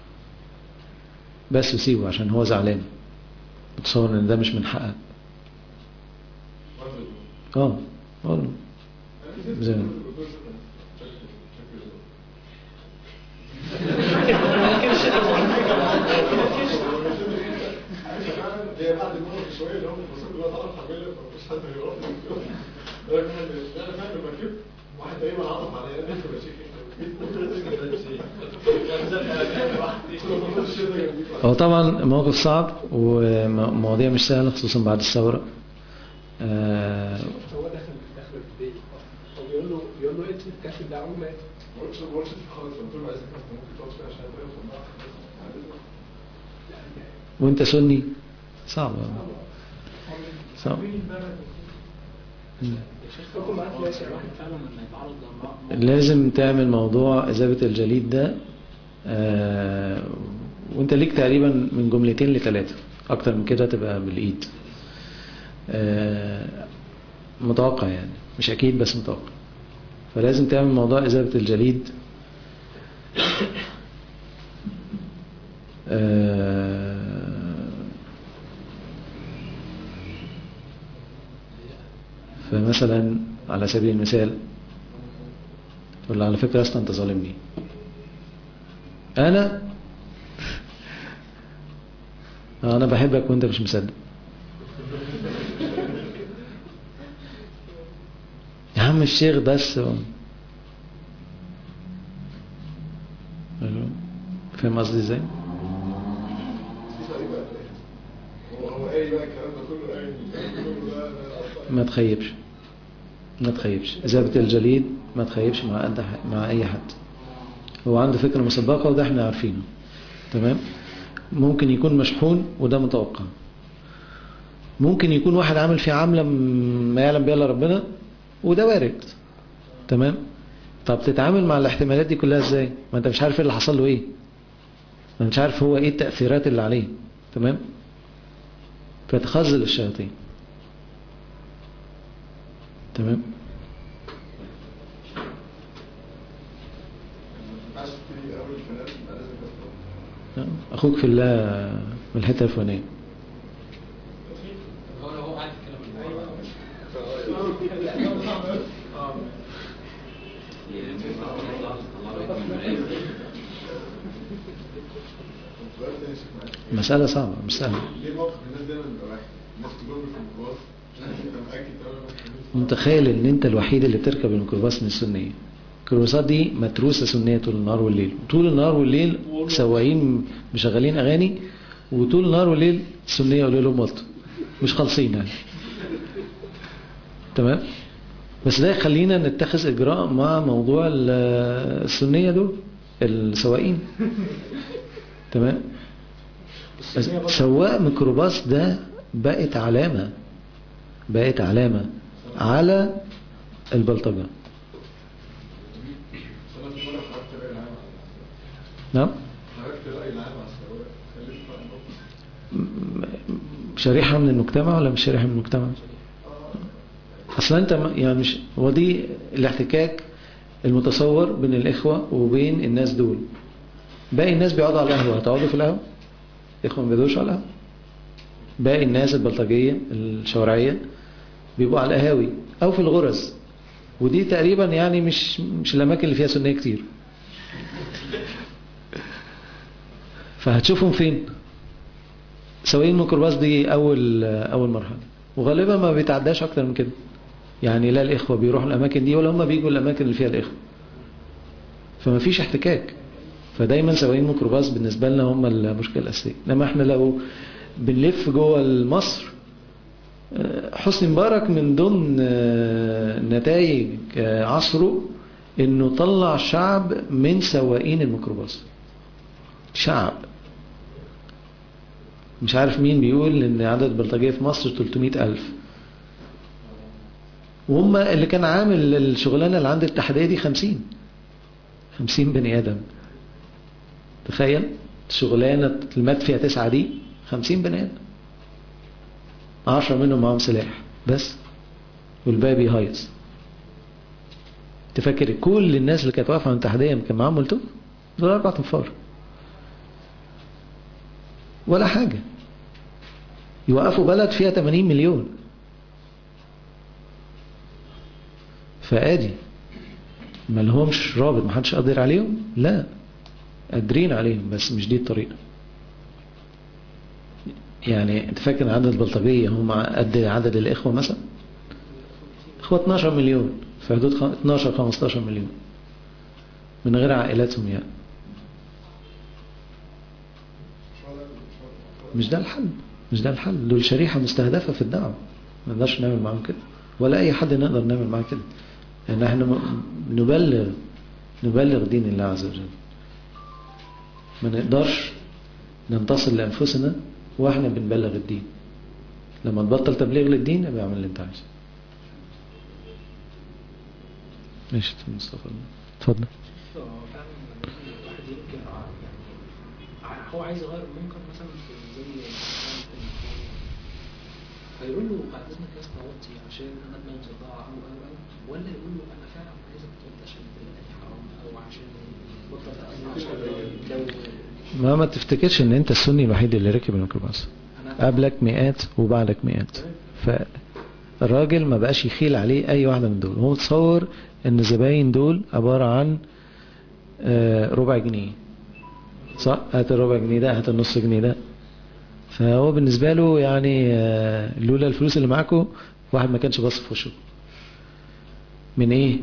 بس سيبه عشان هو زعلان متصور ان ده مش من حقك اه قول له. زي ما- هي بعد الموت شويه اللي هم المفروض اللي هو طلب حمله فمفيش حد هيقف انا انا فاهم لما كبت واحد تقريبا عطف عليا انا كنت بشيك هو طبعا موقف صعب ومواضيع مش سهلة خصوصا بعد الثورة آه، هو داخل داخل البيت هو بيقول له بيقول له اتلف كاس الدعوه مات ما قلتش ما قلتش خالص قلت له عايزك بس ممكن تقعد شويه عشان ابويا يوصل معاك وانت سني صعب صعب مم. يكون معاك ناس يعني واحد فعلا لما يتعرض لامراض لازم تعمل موضوع إذابة الجليد ده آه، وانت ليك تقريبا من جملتين لثلاثة اكتر من كده تبقى بالايد آه، متوقع يعني مش اكيد بس متوقع فلازم تعمل موضوع إذابة الجليد آه، فمثلا على سبيل المثال تقول له على فكرة أصلا أنت ظالمني أنا أنا بحبك وأنت مش مصدق يا عم الشيخ بس أيوه. فاهم قصدي ازاي؟ هو هو قايل بقى الكلام ده كله قايل الكلام كله ده ده ما تخيبش ما تخيبش إذابة الجليد ما تخيبش مع أد- مع أي حد هو عنده فكرة مسبقة وده احنا عارفينه تمام ممكن يكون مشحون وده متوقع ممكن يكون واحد عامل فيه عاملة م- ما يعلم بها الا ربنا وده وارد تمام طب تتعامل مع الاحتمالات دي كلها ازاي ما انت مش عارف ايه اللي حصل له ايه ما مش عارف هو ايه التأثيرات اللي عليه تمام فتخزل الشياطين تمام عايز تبتدي اول كلام يبقى لازم تفهم نعم. اخوك في الله من الحته الفلانيه هو لو هو عارف الكلام اللي سؤال تاني يا شيخ معاك مسألة صعبة مش سهلة ليه موقف الناس دايما بيبقى واحد الناس كلهم في الميكروباص انت متاكد تماما متخيل ان انت الوحيد اللي بتركب الميكروباص من السنية الميكروباصات دي متروسة سنية طول النهار والليل طول النهار والليل سواقين مشغلين اغاني وطول النهار والليل سنية يقولوا لهم ملط مش خالصين يعني تمام بس ده يخلينا نتخذ اجراء مع موضوع ال- السنية دول السواقين تمام بس سواق ميكروباص ده بقت علامة بقت علامة على البلطجة بس انا في مره خرجت راي العام نعم خرجت راي العام على السواق خليت بقى شريحة من المجتمع ولا مش شريحة من المجتمع اصلا انت ما- يعني مش هو دي الاحتكاك المتصور بين الاخوة وبين الناس دول باقي الناس بيقعدوا على القهوة هتقعدوا في القهوة الاخوة ما بيقعدوش على القهوة باقي الناس البلطجية الشوارعية بيبقوا على القهاوي او في الغرز ودي تقريبا يعني مش مش الاماكن اللي فيها سنية كتير فهتشوفهم فين سواقين الميكروباص دي اول اول مرحله وغالبا ما بيتعداش اكتر من كده يعني لا الاخوه بيروحوا الاماكن دي ولا هم بيجوا الاماكن اللي فيها الاخوه فما فيش احتكاك فدايما سواقين الميكروباص بالنسبه لنا هم المشكله الاساسيه انما احنا لو بنلف جوه مصر آه، حسني مبارك من ضمن آه، نتائج آه، عصره انه طلع شعب من سواقين الميكروباص شعب مش عارف مين بيقول ان عدد البلطجية في مصر 300 ألف وهم اللي كان عامل الشغلانة اللي عند التحدية دي 50 50 بني آدم تخيل الشغلانة اللي مات فيها تسعة دي 50 بني آدم 10 منهم معاهم سلاح بس والباقي بيهيص تفكر كل الناس اللي كانت واقفة عند التحدية كان معاهم ملتوف دول أربع تنفار ولا حاجة يوقفوا بلد فيها 80 مليون فادي ما لهمش رابط ما حدش قادر عليهم لا قادرين عليهم بس مش دي الطريقة يعني انت فاكر عدد البلطجية هم قد عدد الإخوة مثلا إخوة 12 مليون في حدود خ- 12 15 مليون من غير عائلاتهم يعني مش ده الحل مش ده الحل دول شريحة مستهدفة في الدعوة ما نقدرش نعمل معاهم كده ولا أي حد نقدر نعمل معاه كده لأن احنا م- نبلغ نبلغ دين الله عز وجل ما نقدرش ننتصر لأنفسنا واحنا بنبلغ الدين لما تبطل تبليغ للدين يبقى اعمل اللي انت عايزه ماشي مصطفى اتفضل فعلا الواحد يمكن يعني هو عايز يغير المنكر مثلا في زي فيقول له بعد اذنك يا اسطى وطي عشان انا دماغي مصدعه او او او ولا يقول له انا فعلا عايزك توطي عشان تلاقي حرام او عشان بطل تأذي عشان ما ما تفتكرش ان انت السني الوحيد اللي ركب الميكروباص قبلك مئات وبعدك مئات فالراجل ما بقاش يخيل عليه اي واحدة من دول هو متصور ان الزباين دول عبارة عن آه، ربع جنيه صح هات الربع جنيه ده هات النص جنيه ده فهو بالنسبة له يعني آه، لولا الفلوس اللي معاكم واحد ما كانش باص في وشه من ايه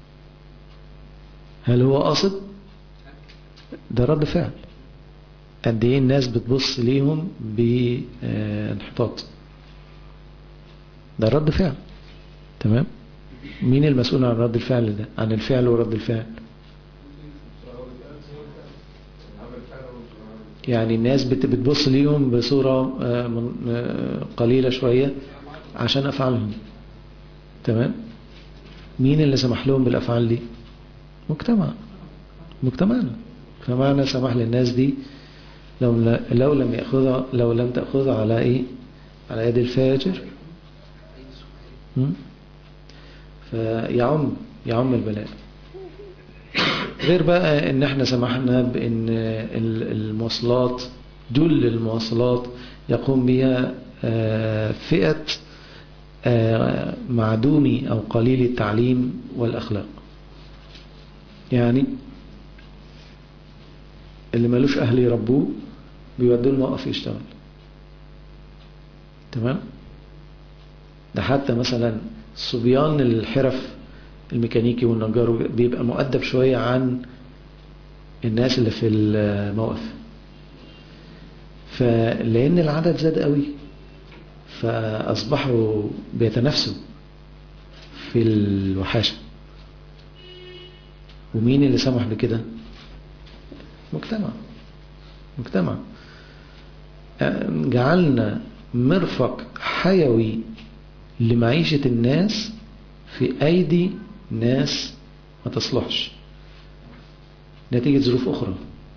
هل هو قاصد ده رد فعل قد ايه الناس بتبص ليهم بانحطاط ده رد فعل تمام مين المسؤول عن رد الفعل ده عن الفعل ورد الفعل يعني الناس بت- بتبص ليهم بصورة آه، من- آه، قليلة شوية عشان أفعالهم تمام مين اللي سمح لهم بالأفعال دي مجتمع مجتمعنا فمعنى سمح للناس دي لو ل- لو لم يأخذها لو لم تأخذها على إيه على يد الفاجر م? فيعم يعم البلاء غير بقى ان احنا سمحنا بان ال- المواصلات جل المواصلات يقوم بها آه، فئة آه، معدومي او قليل التعليم والاخلاق يعني اللي ملوش اهل يربوه بيودوه الموقف يشتغل تمام ده حتى مثلا صبيان الحرف الميكانيكي والنجار بيبقى مؤدب شوية عن الناس اللي في الموقف فلأن العدد زاد قوي فأصبحوا بيتنافسوا في الوحاشة ومين اللي سمح بكده مجتمع مجتمع جعلنا مرفق حيوي لمعيشة الناس في أيدي ناس ما تصلحش نتيجة ظروف أخرى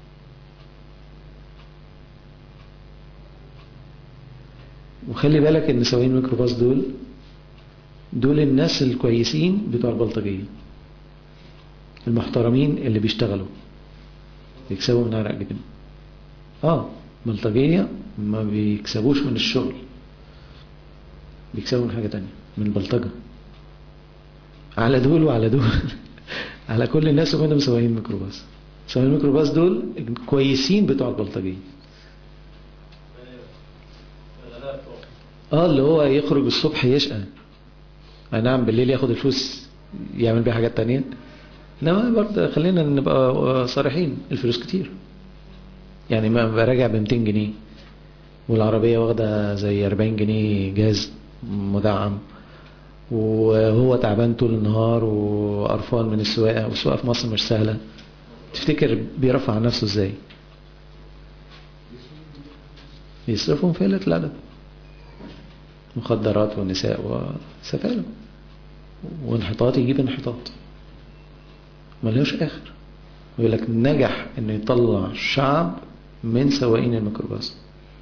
وخلي بالك ان سواقين الميكروباص دول دول الناس الكويسين بتوع البلطجية المحترمين اللي بيشتغلوا بيكسبوا من عرق جبن اه بلطجية ما بيكسبوش من الشغل بيكسبوا من حاجة تانية من البلطجة على دول وعلى دول على كل الناس ومنهم سواقين ميكروباص سواقين الميكروباص دول كويسين بتوع البلطجية اه اللي هو يخرج الصبح يشقى اي نعم بالليل ياخد الفلوس يعمل بيها حاجات تانية انما برضه خلينا نبقى صريحين الفلوس كتير يعني ما براجع ب 200 جنيه والعربية واخدة زي 40 جنيه جاز مدعم وهو تعبان طول النهار وقرفان من السواقة والسواقة في مصر مش سهلة تفتكر بيرفع عن نفسه ازاي يصرفهم في قلة الأدب مخدرات ونساء وسفالة وانحطاط يجيب انحطاط ملهوش آخر يقول لك نجح انه يطلع شعب من سواقين الميكروباص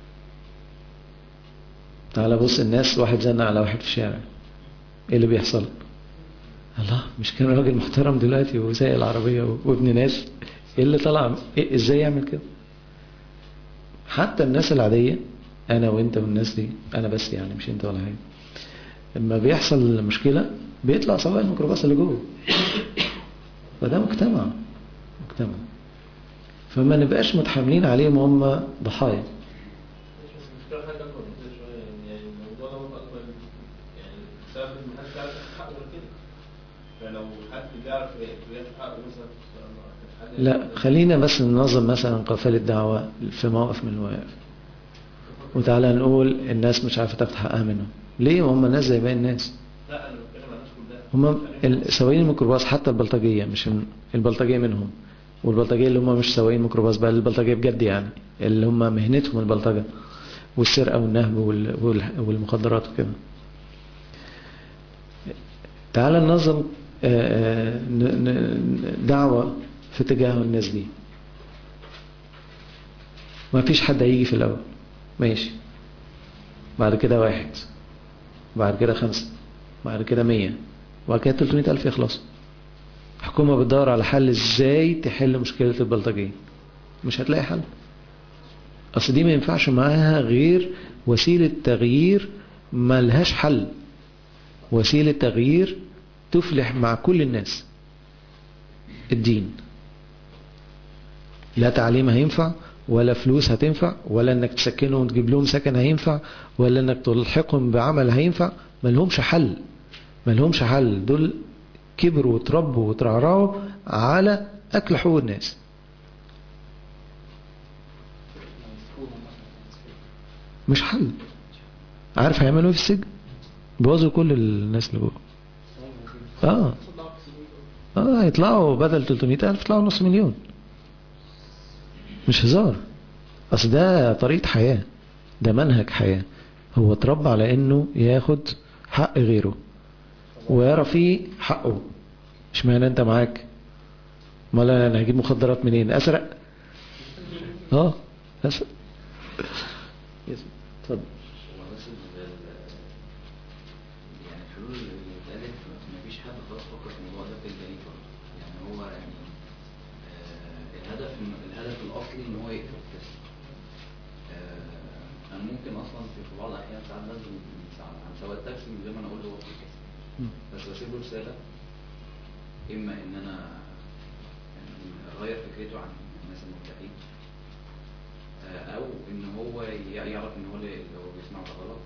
تعال بص الناس واحد زنق على واحد في الشارع ايه اللي بيحصل الله مش كان راجل محترم دلوقتي وسايق العربية وابن ناس ايه اللي طلع إيه ازاي يعمل كده حتى الناس العادية انا وانت والناس دي انا بس يعني مش انت ولا حاجة لما بيحصل مشكلة بيطلع سواق الميكروباص اللي جوه فده مجتمع مجتمع فما نبقاش متحاملين عليهم هم ضحايا المشكلة حاجة أكبر من كده شوية يعني الموضوع ده أكبر يعني بسبب إن محدش يعرف ياخد حقه غير كده فلو حد بيعرف ياخد حقه مثلا فما كانش حد لا خلينا بس ننظم مثلا قافلة دعوة في موقف من المواقف وتعالى نقول الناس مش عارفة تاخد حقها منهم ليه هم ناس زي باقي الناس لا أنا بتكلم عن الناس كلها هم سواقين الميكروباص حتى البلطجية مش البلطجية منهم والبلطجية اللي هم مش سواقين ميكروباص بقى البلطجية بجد يعني اللي هم مهنتهم البلطجة والسرقة والنهب والمخدرات وكده تعال ننظم دعوة في تجاه الناس دي ما فيش حد هيجي في الأول ماشي بعد كده واحد بعد كده خمسة بعد كده مية وبعد كده 300 ألف يخلصوا الحكومة بتدور على حل ازاي تحل مشكلة البلطجية مش هتلاقي حل أصل دي ما ينفعش معاها غير وسيلة تغيير ما لهاش حل وسيلة تغيير تفلح مع كل الناس الدين لا تعليم هينفع ولا فلوس هتنفع ولا انك تسكنهم وتجيب لهم سكن هينفع ولا انك تلحقهم بعمل هينفع ملهمش حل ملهمش حل دول كبروا وتربوا وترعرعوا على أكل حقوق الناس مش حل عارف هيعملوا ايه في السجن بوظوا كل الناس اللي جوه اه اه هيطلعوا بدل 300 ألف يطلعوا نص مليون مش هزار اصل ده طريقة حياة ده منهج حياة هو اتربى على انه ياخد حق غيره ويرى فيه حقه مش معنى انت معاك امال انا هجيب مخدرات منين اسرق اه اسرق يس، اتفضل هو بس ال- ال- يعني الحلول اللي اتقالت ما فيش حد خلاص فكر في الموضوع ده في الجريمة برضه يعني هو يعني آه الهدف الهدف الأصلي إن هو يقتل بس آه أنا ممكن أصلا في في بعض الأحيان ساعات بنزل ساعات عن سواق التاكسي من غير ما أنا أقول له هو في الكاس بس بسيب له رسالة إما إن أنا يعني أغير فكرته عن الناس المبتدئين آه، او ان هو ي- يعرف ان هو اللي اللي هو بيسمعه ده غلط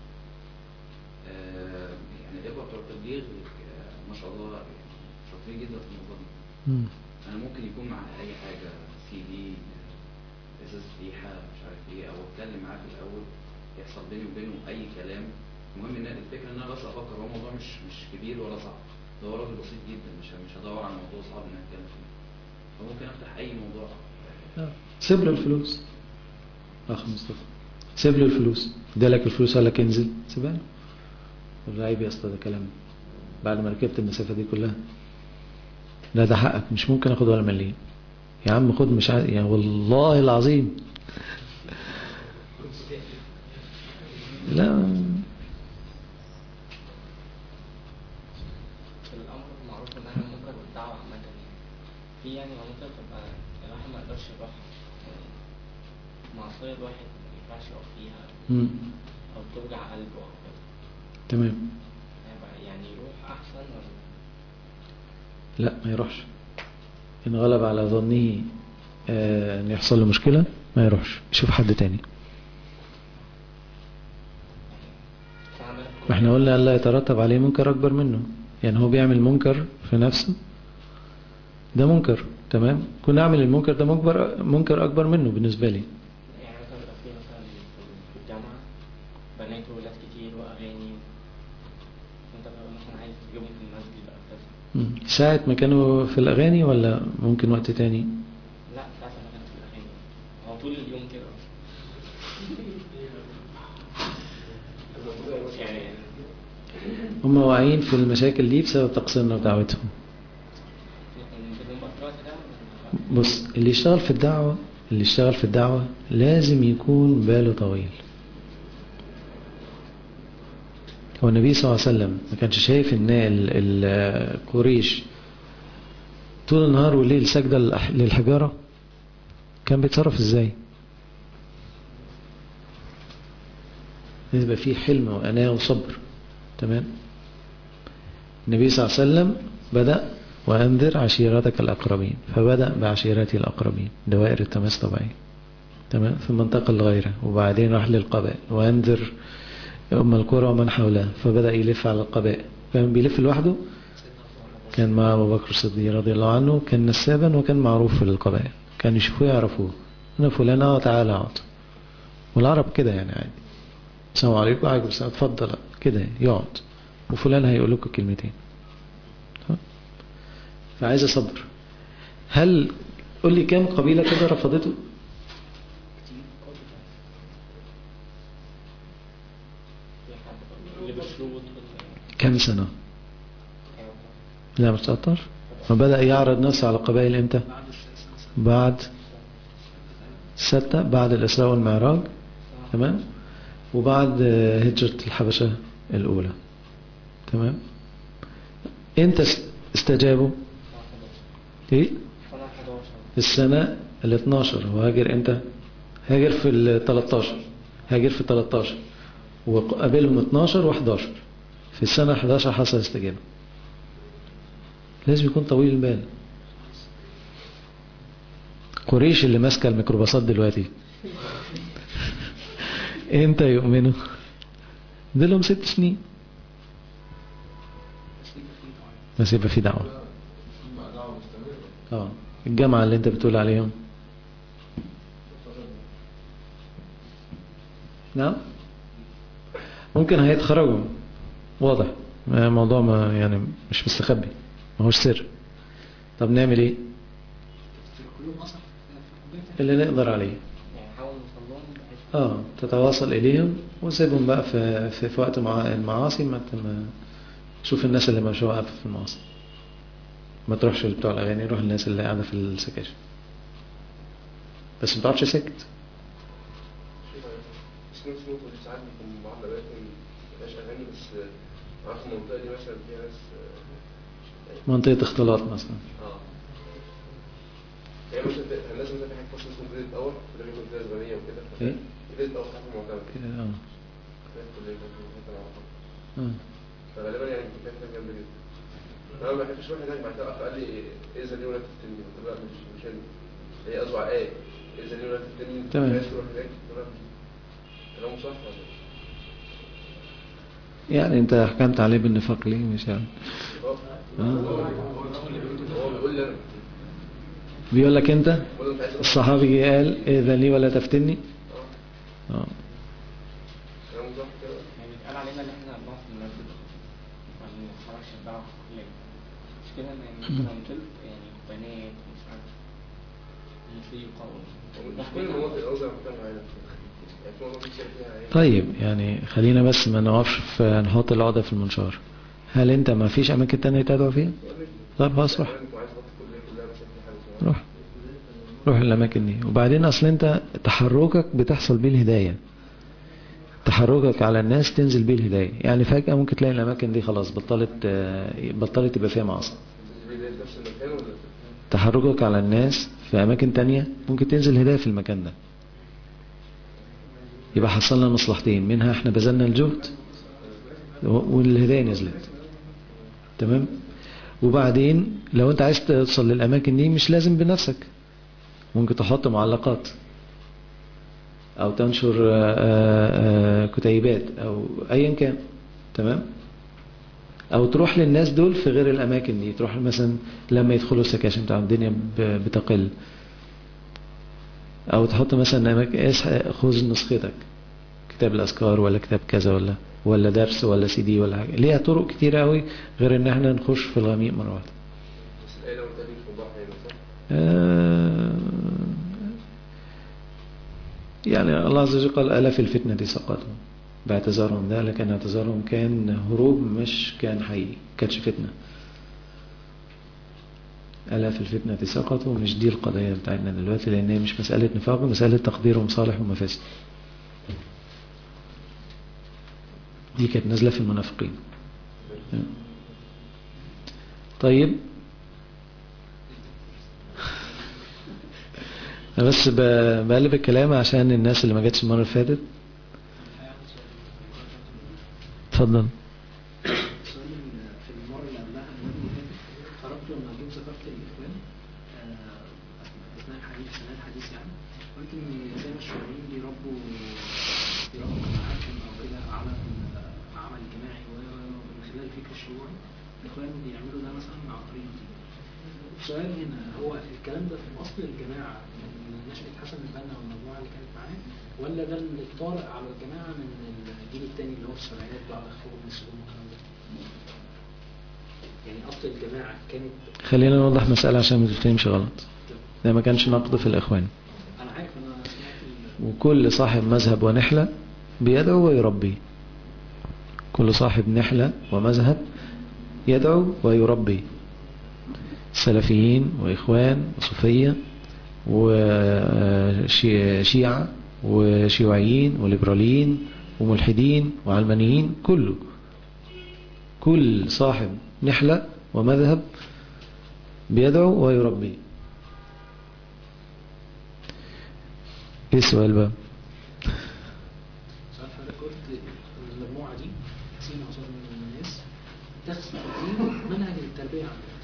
آه، يعني الاخوه بتوع التبليغ آه، ما شاء الله يعني شاطرين جدا في الموضوع ده مم. انا ممكن يكون مع اي حاجه سي دي ازاز ريحه مش عارف ايه او اتكلم معاه في الاول يحصل بيني وبينه اي كلام المهم ان الفكره ان انا بس افكر هو الموضوع مش مش كبير ولا صعب ده هو راجل بسيط جدا مش مش هدور على موضوع صعب ان أنا اتكلم فيه فممكن افتح اي موضوع آه. سيب له الفلوس اخ مصطفى سيب له الفلوس ادالك الفلوس قال لك انزل سيبها له قول له عيب يا اسطى ده كلام بعد ما ركبت المسافه دي كلها لا ده حقك مش ممكن اخد ولا مليم يا عم خد مش عارف يا والله العظيم لا الامر المعروف والنهي عن المنكر والدعوه عامه يعني في يعني مناطق تبقى الواحد ما يقدرش يروحها يعني معصيه الواحد ما ينفعش يقف فيها مم. او توجع قلبه او كده تمام هيبقى يعني يروح احسن ولا لا ما يروحش إن غلب على ظنه آه، أن يحصل له مشكلة ما يروحش يشوف حد تاني فعمل ما احنا قلنا ألا يترتب عليه منكر أكبر منه يعني هو بيعمل منكر في نفسه ده منكر تمام كنا أعمل المنكر ده منكر, منكر أكبر منه بالنسبة لي يعني مثلا بيبقى في مثلا في الجامعة بنات وولاد كتير وأغاني وأنت بقى مثلا عايز تجيبهم في المسجد أو كذا مم. ساعة ما كانوا في الأغاني ولا ممكن وقت تاني لا ساعة ما كانت في الأغاني هو طول اليوم كده أصلا يعني هم واعيين في المشاكل دي بسبب تقصيرنا ودعوتهم بدون بطرات ده بص اللي يشتغل في الدعوة اللي يشتغل في الدعوة لازم يكون باله طويل هو النبي صلى الله عليه وسلم ما كانش شايف ان ال- ال- قريش طول النهار والليل سجدة للأح- للحجارة كان بيتصرف ازاي لازم يبقى فيه حلم وأناة وصبر تمام النبي صلى الله عليه وسلم بدأ وأنذر عشيرتك الأقربين فبدأ بعشيرته الأقربين دوائر التماس طبيعي تمام ثم انتقل لغيره وبعدين راح للقبائل وأنذر أم القرى ومن حولها فبدأ يلف على القبائل كان بيلف لوحده كان مع أبو بكر الصديق رضي الله عنه كان نسابا وكان معروف في القبائل كان يشوفوه يعرفوه أنا فلان اه تعالى اقعد والعرب كده يعني عادي السلام عليكم وعليكم السلام اتفضل كده يقعد وفلان هيقول لكم كلمتين ها؟ فعايز صبر هل قول لي كام قبيلة كده رفضته في حد اللي بشروط وال- كام سنة لا مش 19 فبدأ يعرض نفسه على القبائل امتى بعد ستة بعد الإسراء والمعراج تمام وبعد آه، هجرة الحبشة الأولى تمام امتى است- استجابوا ايه سنة 11 في السنة ال 12 وهاجر امتى هاجر في ال 13 هاجر في 13 وقابلهم 12 و11 في السنة 11 حصل استجابة لازم يكون طويل البال قريش اللي ماسكه الميكروباصات دلوقتي امتى يؤمنوا ده لهم ست سنين بس يبقى في دعوة مع دعوة مستمرة اه الجامعة اللي انت بتقول عليهم نعم ممكن هيتخرجوا واضح الموضوع ما يعني مش مستخبي ما هوش سر طب نعمل ايه كلهم اصلا في الكليه اللي نقدر عليه يعني حاول اه تتواصل اليهم وسيبهم بقى في في, في وقت مع المعاصي ما ت- ما- شوف الناس اللي مش واقفه في المعاصي ما تروحش بتوع الاغاني روح الناس اللي قاعده في السكاشن بس ما تقعدش ساكت بس نفس النقطة دي ساعات بيكون بعض الأماكن مفيهاش أغاني بس عارف المنطقة دي مثلا فيها ناس آه، منطقه اختلاط مثلا اه يعني مثلا في- الناس مثلا في حاجة فصل اسمه جريد الأول وده بيكون فيها زبانية وكده ايه جريد الأول حاجة معتمدة كده اه فيها الكلية كانت في العلاقة اه فغالبا يعني بيكون فيها حاجة جامدة جدا أنا ما بحبش أروح هناك بعد كده قال لي إيه إذا ليه ولا تفتني قلت له لا مش مش هنا هي قصده على إيه إذا ليه ولا تفتني أنت تمام. عايز تروح هناك قلت له لا كلامه صح ولا إيه؟ يعني انت حكمت عليه بالنفاق ليه مش عارف هو آه. هو بيقول لي أنا بيقول لك انت بيقول له أنت عايز أروح الصحابي قال اذا لي ولا تفتني اه اه كلامه صح كده يعني اتقال علينا ان احنا بنقف في المسجد ما بنتحركش الدعوة في الكلية مش كده ان ممكن لو نزلت يعني بنات مش عارف موسيقى مش كل المناطق الأوزع مكان معينة يعني في مناطق كتير فيها إيه طيب يعني خلينا بس ما نقفش في نحط العقدة في المنشار هل انت ما فيش اماكن تانية تدعو فيها طيب خلاص روح يعني أنت عايز تروح الكلية كلها مثلا في حاجة اسمها روح روح الاماكن دي وبعدين اصل انت تحركك بتحصل بيه الهداية تحركك على الناس تنزل بيه الهداية يعني فجأة ممكن تلاقي الاماكن دي خلاص بطلت آه، بطلت تبقى فيها معاصي تنزل في نفس المكان ولا تحركك على الناس في اماكن تانية ممكن تنزل هداية في المكان ده يبقى حصلنا مصلحتين منها احنا بذلنا الجهد والهداية نزلت تمام وبعدين لو انت عايز توصل للاماكن دي مش لازم بنفسك ممكن تحط معلقات او تنشر آه، آه، آه، كتيبات او ايا كان تمام او تروح للناس دول في غير الاماكن دي تروح مثلا لما يدخلوا السكاشن بتاع الدنيا ب- بتقل او تحط مثلا أماكن اسح- خذ نسختك كتاب الاذكار ولا كتاب كذا ولا ولا درس ولا سي دي ولا حاجه ليها طرق كتيره قوي غير ان احنا نخش في الغميق مره واحده بس الآية لو تاني في البحر هنا صح؟ آه، يعني الله عز وجل قال ألا في الفتنة سقطوا باعتذارهم ده لكن اعتذارهم كان هروب مش كان حقيقي كانتش فتنة ألا في الفتنة سقطوا مش دي القضية بتاعتنا دلوقتي لأن هي مش مسألة نفاق مسألة تقدير مصالح ومفاسد دي كانت نازلة في المنافقين طيب أنا بس ب- بقلب الكلام عشان الناس اللي ما جاتش المرة اللي فاتت اتفضل سؤال في المرة اللي قبلها المرة اللي فاتت خرجت لما جيت ذكرت الإخوان آه، أثناء الحديث أثناء الحديث يعني قلت إن زي ما الشيوعيين بيربوا بيربوا جماعاتهم أو كده على العمل الجماعي ومن خلال الفكر الشيوعي الإخوان بيعملوا ده مثلا عن طريق الدين. السؤال هنا هو الكلام ده في أصل الجماعة من نشأة حسن البنا والمجموعة اللي كانت معاه ولا ده اللي طارئ على الجماعة من الجيل الثاني اللي هو في السبعينات بعد خروج من السجون والكلام ده؟ يعني أصل الجماعة كانت خلينا نوضح مسألة عشان ما تفهمش غلط ده ما كانش نقد في الإخوان أنا عارف أنا سمعت ال- وكل صاحب مذهب ونحلة بيدعو ويربي كل صاحب نحلة ومذهب يدعو ويربي سلفيين وإخوان وصوفية وشيعة وشيوعيين وليبراليين وملحدين وعلمانيين كله كل صاحب نحلة ومذهب بيدعو ويربي ايه السؤال بقى سؤال حضرتك قلت إن المجموعة دي سين عصر من الناس تستخدم منهج التربية عندها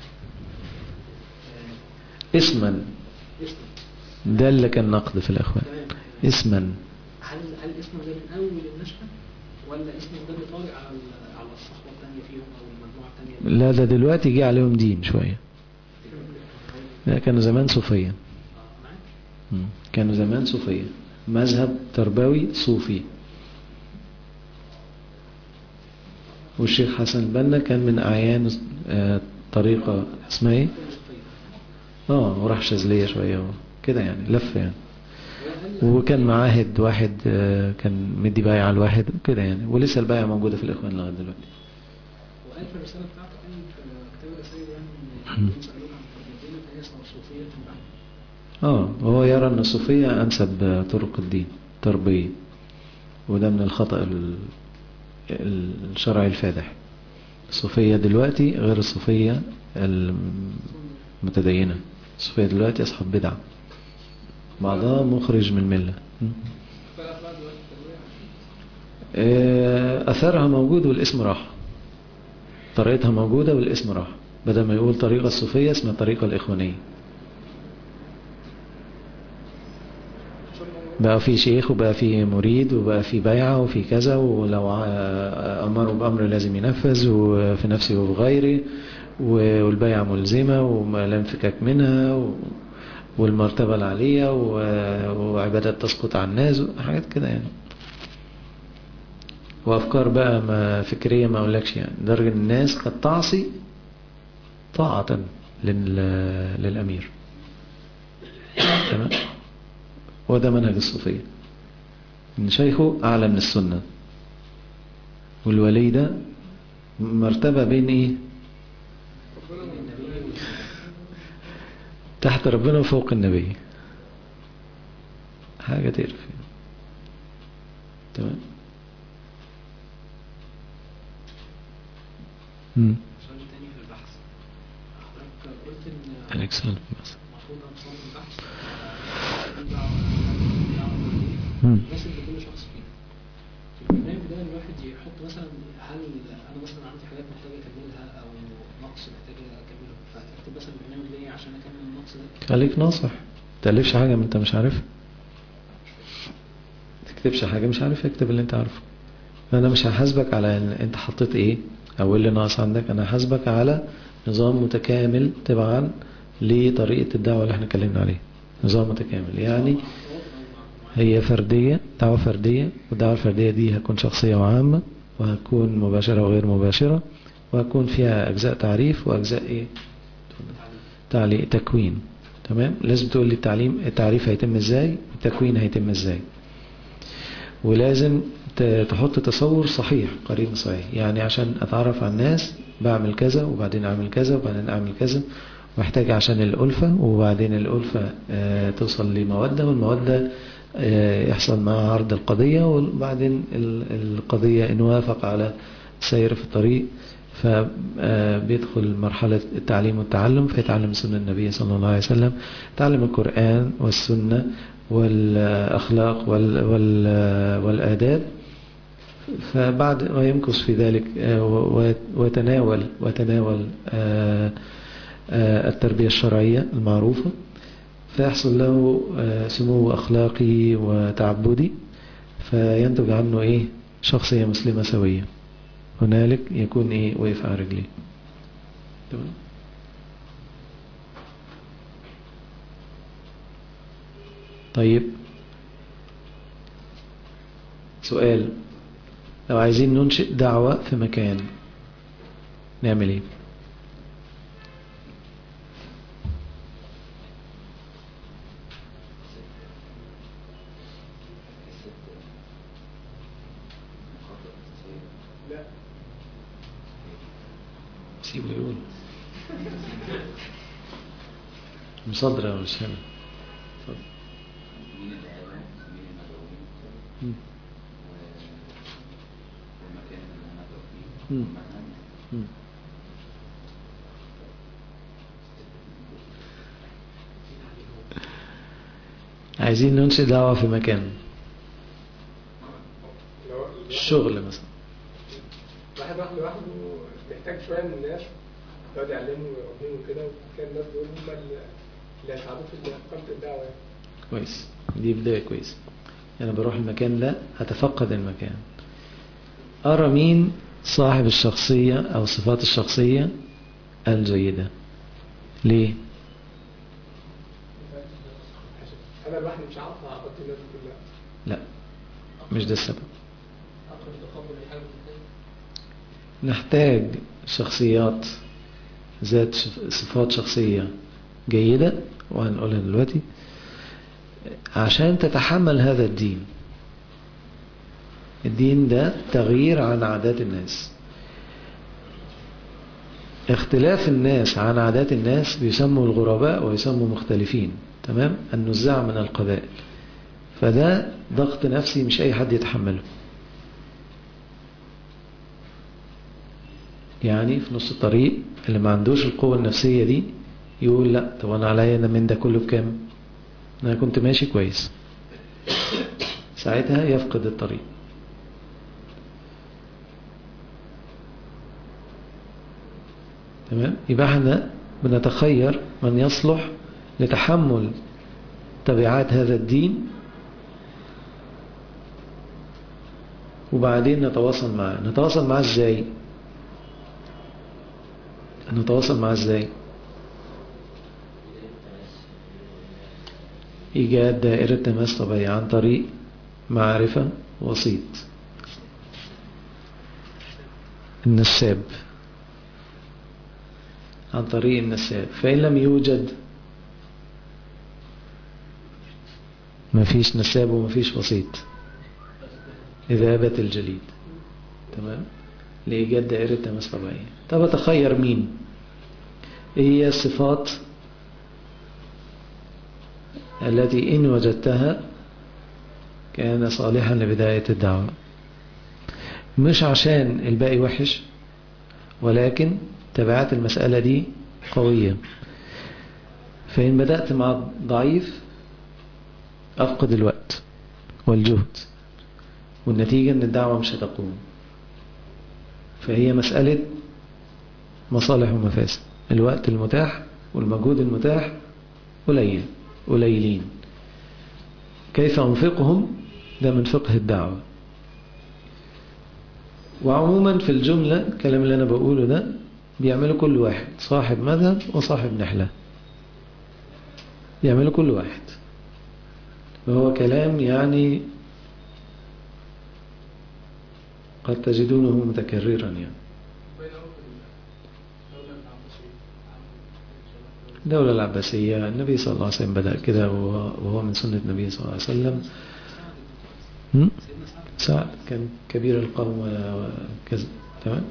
آه، اسما اسم ده اللي كان نقد في الإخوان تمام اسما هل هل اسم ده من أول النشأة ولا اسم ده اللي طارئ على ال- على الصحوة الثانية فيهم أو المجموعة الثانية لا ده دلوقتي جه عليهم دين شوية لا كانوا زمان صوفية معاك؟ مم. كانوا زمان صوفية مذهب تربوي صوفي والشيخ حسن البنا كان من أعيان آه، طريقة اسمها ايه؟ اه وراح شاذلية شوية كده يعني لف يعني وكان معاهد واحد آه، كان مدي بايع على الواحد كده يعني ولسه البايع موجودة في الإخوان لغاية دلوقتي وقال في الرسالة بتاعته قال في كتاب الرسائل يعني إن يسألون عن الدين فهي اسمها صوفية بعد اه وهو يرى ان الصوفية انسب طرق الدين تربية وده من الخطأ ال- الشرعي الفادح الصوفية دلوقتي غير الصوفية المتدينة الصوفية دلوقتي اصحاب بدعة بعضها مخرج من الملة م? فالأخلاق دلوقتي التربية آه، اثرها موجود والاسم راح طريقتها موجودة والاسم راح بدل ما يقول طريقة الصوفية اسمها الطريقة الإخوانية بقى في شيخ وبقى في مريد وبقى في بيعة وفي كذا ولو ع- أمره بأمر لازم ينفذ وفي نفسه وفي غيره والبيعة ملزمة وما لا انفكاك منها و- والمرتبة العالية و- وعبادات تسقط عن الناس حاجات كده يعني وأفكار بقى ما فكرية ما أقولكش يعني درجة الناس قد تعصي طاعة لل- للأمير تمام وده منهج الصوفية إن شيخه أعلى من السنة والولي ده مرتبة بين إيه تحت ربنا وفوق النبي حاجة تعرف يعني. تمام مم. سؤال تاني في البحث حضرتك قلت إن عليك سلام بس. المفروض أنظام البحث آه، دي دعوة- دعوة مم. يناسب لكل شخص فيه في البرنامج ده الواحد يحط مثلا هل أنا مثلا عندي حاجات محتاج أكملها أو نقص محتاج أكمله فأكتب مثلا البرنامج ليه عشان أكمل النقص ده خليك ناصح تألفش حاجة ما انت مش عارفها تكتبش حاجة مش عارف اكتب اللي انت عارفه انا مش هحاسبك على ان انت حطيت ايه او إيه اللي ناقص عندك انا هحاسبك على نظام متكامل تبعا لطريقة الدعوة اللي احنا اتكلمنا عليها نظام متكامل يعني هي فردية دعوة فردية والدعوة الفردية دي هتكون شخصية وعامة وهتكون مباشرة وغير مباشرة وهتكون فيها أجزاء تعريف وأجزاء إيه تعليق تكوين تمام لازم تقول لي التعليم التعريف هيتم ازاي التكوين هيتم ازاي ولازم ت- تحط تصور صحيح قريب صحيح يعني عشان اتعرف على الناس بعمل كذا وبعدين اعمل كذا وبعدين اعمل كذا محتاج عشان الألفة وبعدين الألفة آه، توصل لمودة والمودة آه، يحصل معها عرض القضية وبعدين ال- القضية إن وافق على السير في الطريق فبيدخل مرحلة التعليم والتعلم فيتعلم سنة النبي صلى الله عليه وسلم تعلم القرآن والسنة والأخلاق وال وال والآداب فبعد ويمكث في ذلك آه، و- ويتناول وتناول آه، آه، التربية الشرعية المعروفة فيحصل له آه، سمو أخلاقي وتعبدي فينتج عنه إيه شخصية مسلمة سوية هنالك يكون إيه وقف على رجليه تمام طيب سؤال لو عايزين ننشئ دعوة في مكان نعمل ايه لا سيبه يقول مصدرة مش هنا اتفضل. مين العلم مين المدعوين مم. و- والمكان اللي هندعو فيه مم. والمنهج مم. عايزين ننشئ دعوة في مكان لو الشغل مثلا واحد راح لوحده محتاج شويه من الناس يقعد يعلمه ويربيه كده وكان الناس دول هم اللي اللي هيساعدوه في إقامة الدعوة يعني. كويس دي بداية كويسة أنا بروح المكان ده أتفقد المكان أرى مين صاحب الشخصية أو الصفات الشخصية الجيدة ليه؟ عشان أنا لوحدي مش عارف أحط الناس دي كلها لا مش ده السبب أقرب تقبل الحاجة الثانية نحتاج شخصيات ذات شف- صفات شخصية جيدة وهنقولها دلوقتي عشان تتحمل هذا الدين الدين ده تغيير عن عادات الناس اختلاف الناس عن عادات الناس بيسموا الغرباء ويسموا مختلفين تمام النزاع من القبائل فده ضغط نفسي مش أي حد يتحمله يعني في نص الطريق اللي ما عندوش القوة النفسية دي يقول لا طب أنا عليا أنا من ده كله بكام أنا كنت ماشي كويس ساعتها يفقد الطريق تمام يبقى احنا بنتخير من يصلح لتحمل تبعات هذا الدين وبعدين نتواصل معاه نتواصل معاه ازاي نتواصل معاه ازاي إيجاد دائرة تماس طبيعية عن طريق معرفة وسيط النساب عن طريق النساب فإن لم يوجد مفيش نساب ومفيش وسيط إذابة الجليد تمام لإيجاد دائرة تماس طبيعية طب أتخير مين إيه هي الصفات التي إن وجدتها كان صالحا لبداية الدعوة مش عشان الباقي وحش ولكن تبعات المسألة دي قوية فإن بدأت مع ضعيف أفقد الوقت والجهد والنتيجة أن الدعوة مش هتقوم فهي مسألة مصالح ومفاسد الوقت المتاح والمجهود المتاح قليل قليلين كيف أنفقهم ده من فقه الدعوة وعموما في الجملة الكلام اللي أنا بقوله ده بيعمله كل واحد صاحب مذهب وصاحب نحلة بيعمله كل واحد وهو كلام يعني قد تجدونه متكررا يعني الدولة العباسية النبي صلى الله عليه وسلم بدأ كده وهو من سنة النبي صلى الله عليه وسلم هم؟ سعد كان كبير القوم وكذا تمام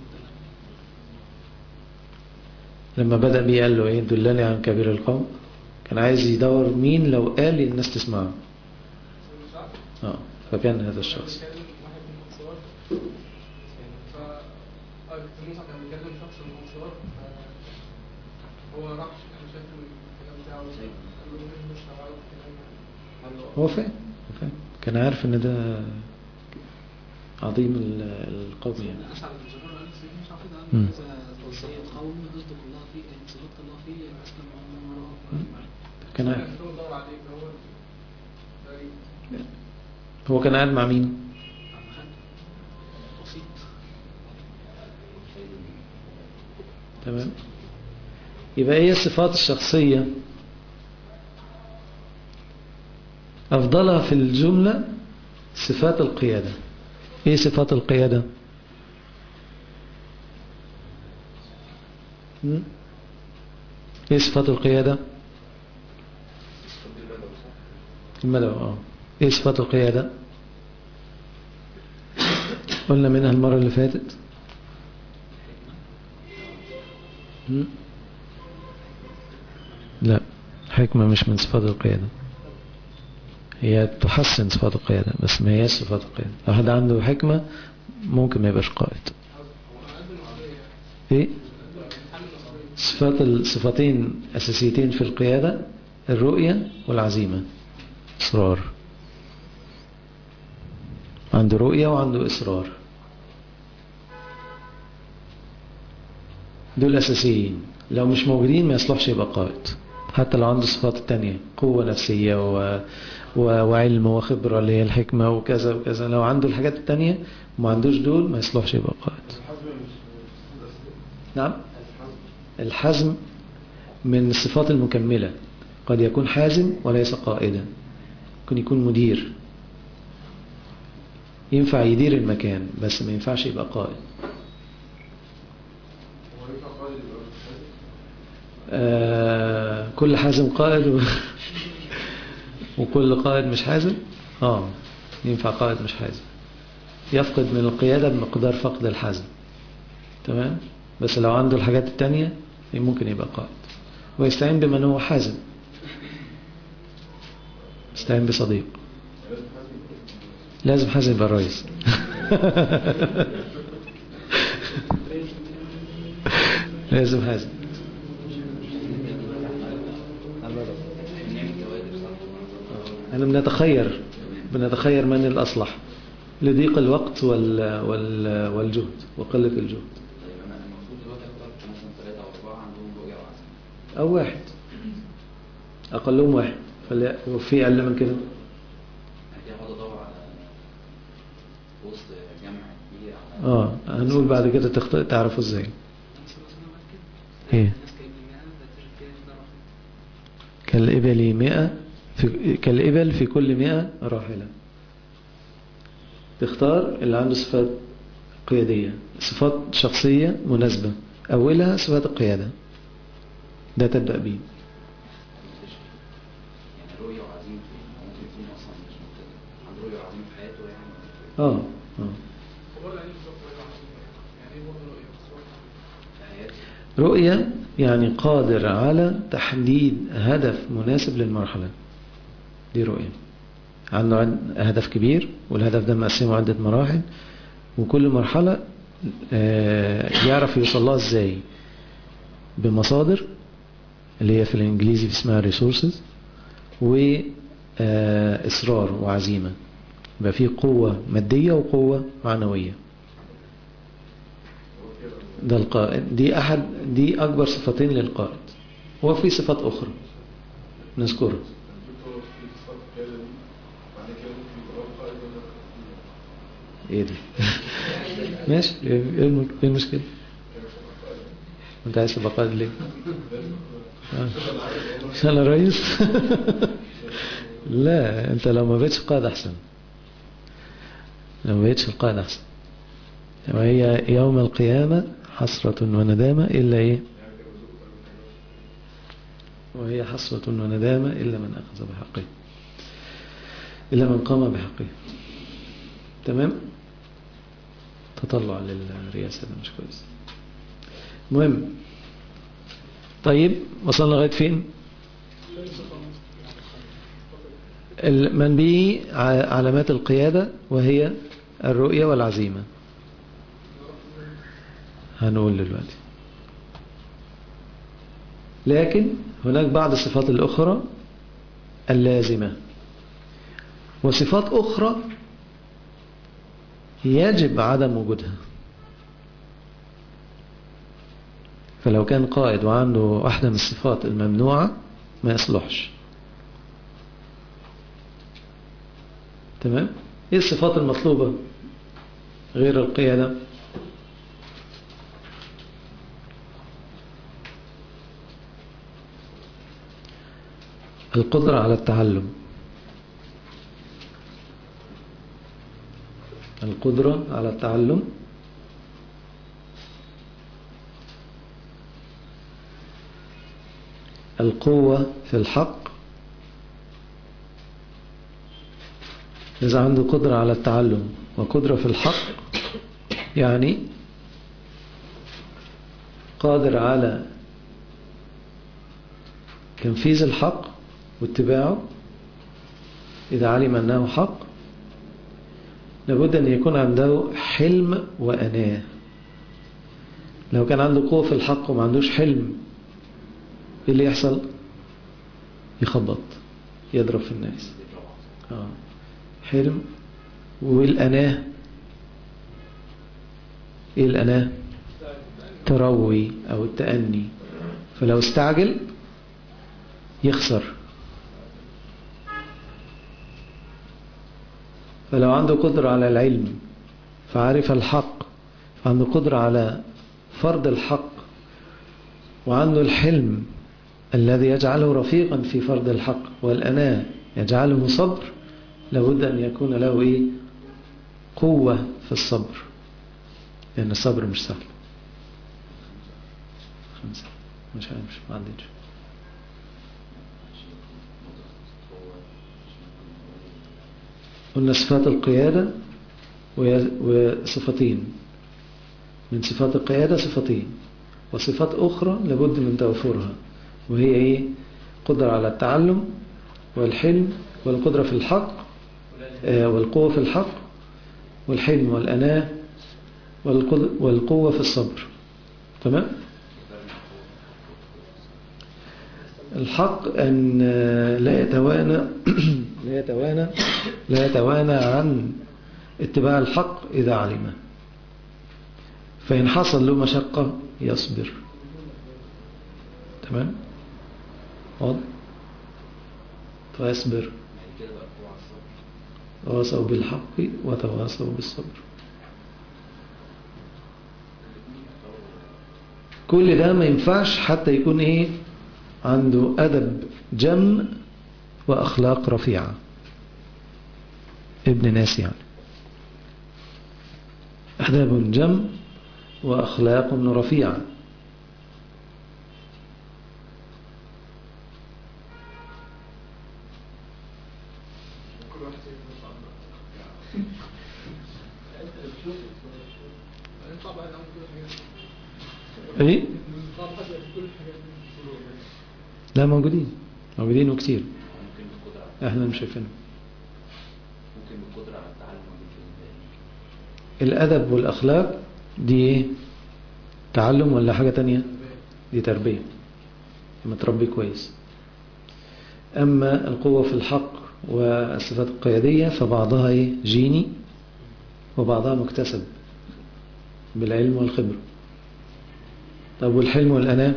لما بدأ بيه قال له ايه دلني عن كبير القوم كان عايز يدور مين لو قال الناس تسمعه اه فكان هذا الشخص كان واحد من الانصار يعني ف آه، موسى كان بيكلم شخص من الانصار ف- هو راح كان شايف الكلام بتاعه قال له مش مش هعرف الكلام قال له هو فاهم هو فاهم كان عارف ان ده عظيم ال- القوم يعني أسعد بن زرار قال سيدنا مش عارف ده مم. إذا توصية قوم يصدق الله فيه إن صدقت الله فيه أسلم ومن وراءه معين كان عارف كان دور عليك هو تقريبا هو كان قاعد مع مين عم خالد بسيط تمام يبقى ايه الصفات الشخصية أفضلها في الجملة صفات القيادة ايه صفات القيادة هم؟ ايه صفات القيادة المدعو اه ايه صفات القيادة قلنا منها المرة اللي فاتت هم؟ لا حكمة مش من صفات القيادة هي تحسن صفات القيادة بس ما هي صفات القيادة لو حد عنده حكمة ممكن ما يبقاش قائد ايه صفات الصفتين أساسيتين في القيادة الرؤية والعزيمة إصرار عنده رؤية وعنده إصرار دول أساسيين لو مش موجودين ما يصلحش يبقى قائد حتى لو عنده الصفات التانية قوة نفسية و... و... وعلم وخبرة اللي هي الحكمة وكذا وكذا لو عنده الحاجات التانية وما عندوش دول ما يصلحش يبقى قائد نعم الحزم من الصفات المكملة قد يكون حازم وليس قائدا ممكن يكون مدير ينفع يدير المكان بس ما ينفعش يبقى قائد هو ينفع قائد يبقى مش حازم؟ آه كل حازم قائد و... وكل قائد مش حازم اه ينفع قائد مش حازم يفقد من القيادة بمقدار فقد الحزم تمام بس لو عنده الحاجات التانية ممكن يبقى قائد ويستعين بمن هو حازم يستعين بصديق لازم حازم يبقى الرئيس لازم حازم احنا بنتخير بنتخير من الأصلح لضيق الوقت وال وال والجهد وقلة الجهد طيب انا المفروض دلوقتي اختار مثلا ثلاثة او اربعة عندهم رؤية وعزم أو واحد أقلهم واحد فلا وفي أقل من كده انا كده هقعد ادور على وسط جمع كبير على اه هنقول بعد كده تخت... تعرفوا ازاي بس مثلا بعد كده ايه الناس كانت بالمئة ده تركيا ده رقم كالإبل مئة في... كالإبل في كل مئة راحلة تختار اللي عنده صفات قيادية صفات شخصية مناسبة أولها صفات القيادة ده تبدأ بيه يعني رؤية وعزيمة فين ممكن يكون اصلا مش مبتدئ عنده رؤية وعزيمة في حياته يعني اه اه وبرضه يعني بالظبط رؤية عظيمة يعني ايه برضه رؤية بالظبط في حياته رؤية يعني قادر على تحديد هدف مناسب للمرحلة دي رؤية عنده عد- هدف كبير والهدف ده مقسمه عدة مراحل وكل مرحلة آه، يعرف يوصل لها ازاي بمصادر اللي هي في الانجليزي اسمها resources وإصرار وعزيمة يبقى فيه قوة مادية وقوة معنوية ده القائد دي أحد دي أكبر صفتين للقائد وفي صفات أخرى نذكرها الدكتور في صفات القيادة دي بعد كده ممكن يبقى هو قائد ولا ايه دي ماشي ايه الم- إيه المشكلة انت عايز تبقى قائد ليه آه. عشان انا رئيس لا انت لو ما بقتش قائد احسن لو ما بقتش القائد احسن وهي يوم القيامة حسرة وندامة إلا إيه وهي حسرة وندامة إلا من أخذ بحقه إلا من قام بحقه تمام تطلع للرئاسة ده مش كويس مهم طيب وصلنا لغاية فين ال- من به ع- علامات القيادة وهي الرؤية والعزيمة هنقول دلوقتي لكن هناك بعض الصفات الأخرى اللازمة وصفات أخرى يجب عدم وجودها فلو كان قائد وعنده واحدة من الصفات الممنوعة ما يصلحش تمام ايه الصفات المطلوبة غير القيادة القدرة على التعلم القدرة على التعلم القوة في الحق إذا عنده قدرة على التعلم وقدرة في الحق يعني قادر على تنفيذ الحق واتباعه إذا علم أنه حق لابد أن يكون عنده حلم وأناة لو كان عنده قوة في الحق وما عندوش حلم ايه اللي يحصل يخبط يضرب في الناس آه. حلم والأناة ايه الأناة تروي أو التأني فلو استعجل يخسر فلو عنده قدرة على العلم فعرف الحق فعنده قدرة على فرض الحق وعنده الحلم الذي يجعله رفيقا في فرض الحق والأناة يجعله صبر لابد أن يكون له إيه؟ قوة في الصبر لأن الصبر مش سهل خمسة مش عارف ما عنديش هو قلنا صفات القيادة وهي- وصفتين من صفات القيادة صفتين وصفات أخرى لابد من توفرها وهي إيه قدرة على التعلم والحلم والقدرة في الحق آه، والقوة في الحق والحلم والأناة والقد- والقوة في الصبر تمام الحق أن آه، لا يتوانى لا يتوانى لا يتوانى عن اتباع الحق إذا علمه فإن حصل له مشقة يصبر تمام واضح فيصبر بعد كده بقى قوة على الصبر تواصوا بالحق وتواصوا بالصبر كل ده ما ينفعش حتى يكون ايه عنده أدب جم وأخلاق رفيعة ابن ناس يعني أدب جم وأخلاق رفيعة كل واحد يبص على بعدين صعب على نعمل كل الحاجات دي. ايه صعب حد يعمل كل الحاجات دي لا موجودين موجودين وكتير ممكن بالقدرة على احنا مش شايفينهم ممكن بالقدرة على التعلم ممكن ازاي الأدب والأخلاق دي ايه تعلم ولا حاجة تانية دي تربية لما تربي كويس أما القوة في الحق والصفات القيادية فبعضها ايه جيني وبعضها مكتسب بالعلم والخبرة طب والحلم والأناة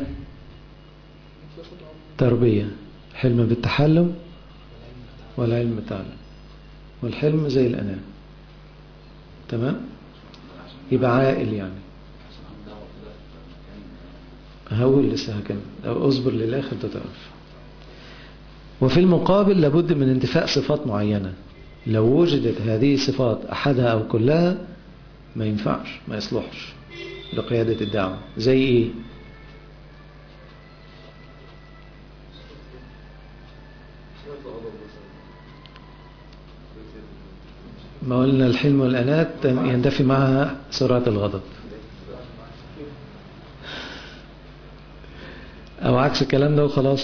تربية حلم بالتحلم والعلم بالتعلم والحلم زي الأناة تمام يبقى عاقل يعني عشان عم دعوة كده في مكان هقول لسه هكمل أو اصبر للآخر تتعرف وفي المقابل لابد من انتفاء صفات معينة لو وجدت هذه الصفات أحدها أو كلها ما ينفعش ما يصلحش لقيادة الدعوة زي إيه سمعت غضب مثلا ما قلنا الحلم والأنات ينتفي معها سرعة الغضب أو عكس الكلام ده وخلاص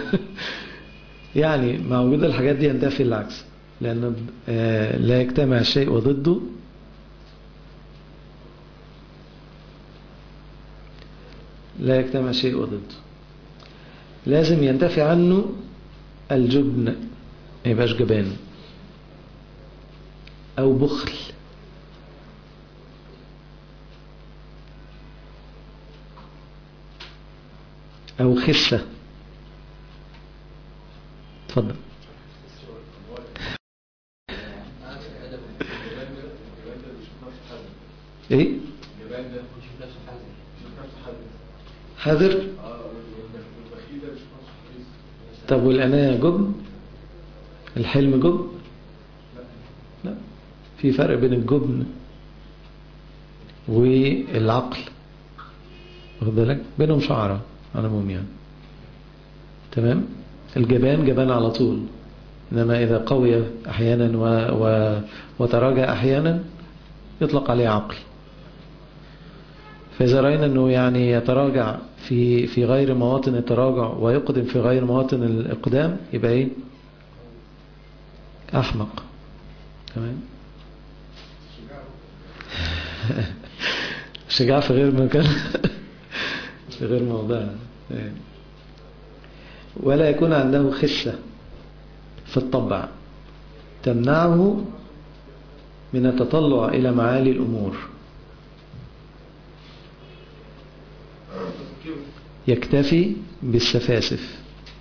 يعني مع وجود الحاجات دي ينتفي العكس لأن آه، لا يجتمع الشيء وضده لا يجتمع شيء وضده لازم ينتفي عنه الجبن ما يبقاش جبان أو بخل أو خسة تفضل ايه الجبان ده مش نفسه حازم مش نفسه حازم حذر اه والبخيل ده مش نفسه حريص طب والأناة جبن الحلم جبن لا في فرق بين الجبن والعقل واخد بالك بينهم شعرة على العموم يعني تمام الجبان جبان على طول إنما إذا قوي أحيانا و... و... وتراجع أحيانا يطلق عليه عقل فإذا رأينا أنه يعني يتراجع في في غير مواطن التراجع ويقدم في غير مواطن الإقدام يبقى إيه؟ أحمق تمام شجاع في غير مكان في غير موضعها إيه. ولا يكون عنده خسة في الطبع تمنعه من التطلع إلى معالي الأمور يكتفي بالسفاسف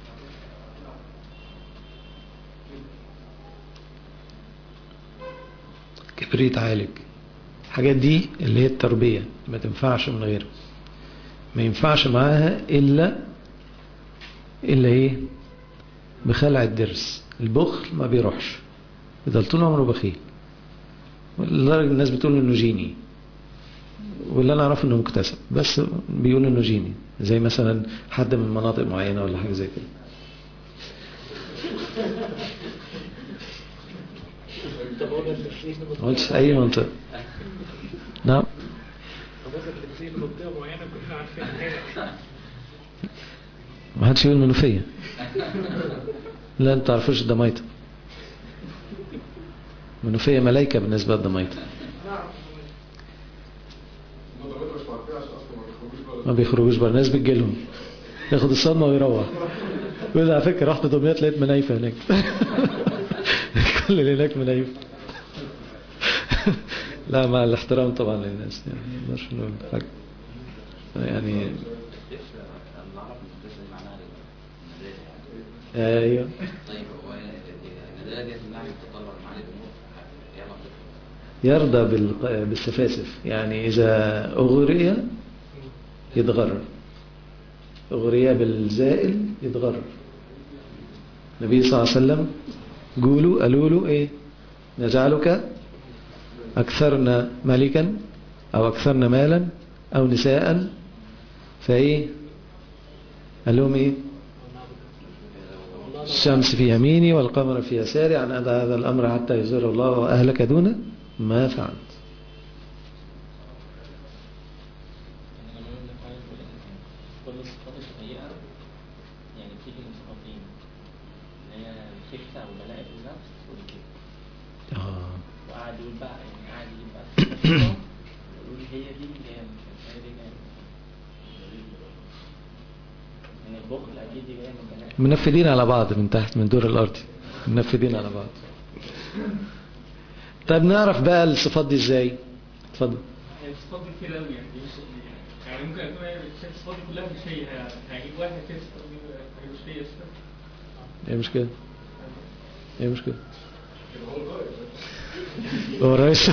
كبريت عالج الحاجات دي اللي هي التربية ما تنفعش من غيرها ما ينفعش معاها إلا إلا إيه بخلع الدرس البخل ما بيروحش إذا طول عمره بخيل لدرجة الناس بتقول إنه جيني واللي أنا أعرفه إنه مكتسب بس بيقول إنه جيني زي مثلا حد من مناطق معينة ولا حاجة زي كده ما قلتش اي منطقة نعم حضرتك بتسيب منطقة معينة كلنا عارفينها ما حدش يقول منوفية لا انت تعرفوش الدميطة منوفية ملايكة بالنسبة للدميطة النظريات مش معرفين عشان اصلا ما بيخرجوش بره ما بيخرجوش بره الناس بتجيلهم ياخد الصدمة ويروح يقول على فكرة رحت دمياط لقيت منايفة هناك كل اللي هناك منايف لا مع الاحترام طبعا للناس يعني ما نقدرش نقول حاجة يعني يفرق انا اعرف ان القصه دي معناها النداله يعني ايوه طيب هو النداله دي تمنعني التطلع معاني الامور ايه علاقتها؟ يرضى بالق- بالسفاسف يعني إذا أغري يتغرر أغري بالزائل يتغرر النبي صلى الله عليه وسلم قولوا قالوا له إيه نجعلك أكثرنا ملكا أو أكثرنا مالا أو نساء فإيه قال لهم إيه الشمس في يميني والقمر في يساري عن أدى هذا الأمر حتى يزور الله وأهلك دون ما فعلت يعني لما نقول لك عايز يقول إن كل الصفات السيئة يعني بتيجي من صفتين اللي هي الخفة أو بلاء النفس والكبر آه. وقعد يقول بقى يعني قعد يجيب بقى الصفة ويقول هي دي اللي جاية من الخفة هي دي جاية من الخفة. يعني البخل أكيد دي جاية من بلاء منفذين على بعض من تحت من دور الأرض منفذين على بعض طيب نعرف بقى الصفات دي ازاي اتفضل هي الصفات دي كتير قوي يعني دي مش يعني ممكن اكون هي شايف الصفات دي كلها مش هي يعني هجيب واحد كده صفات دي هي مش هي الصفات. ايه مشكلة ايه مشكلة هو الرئيس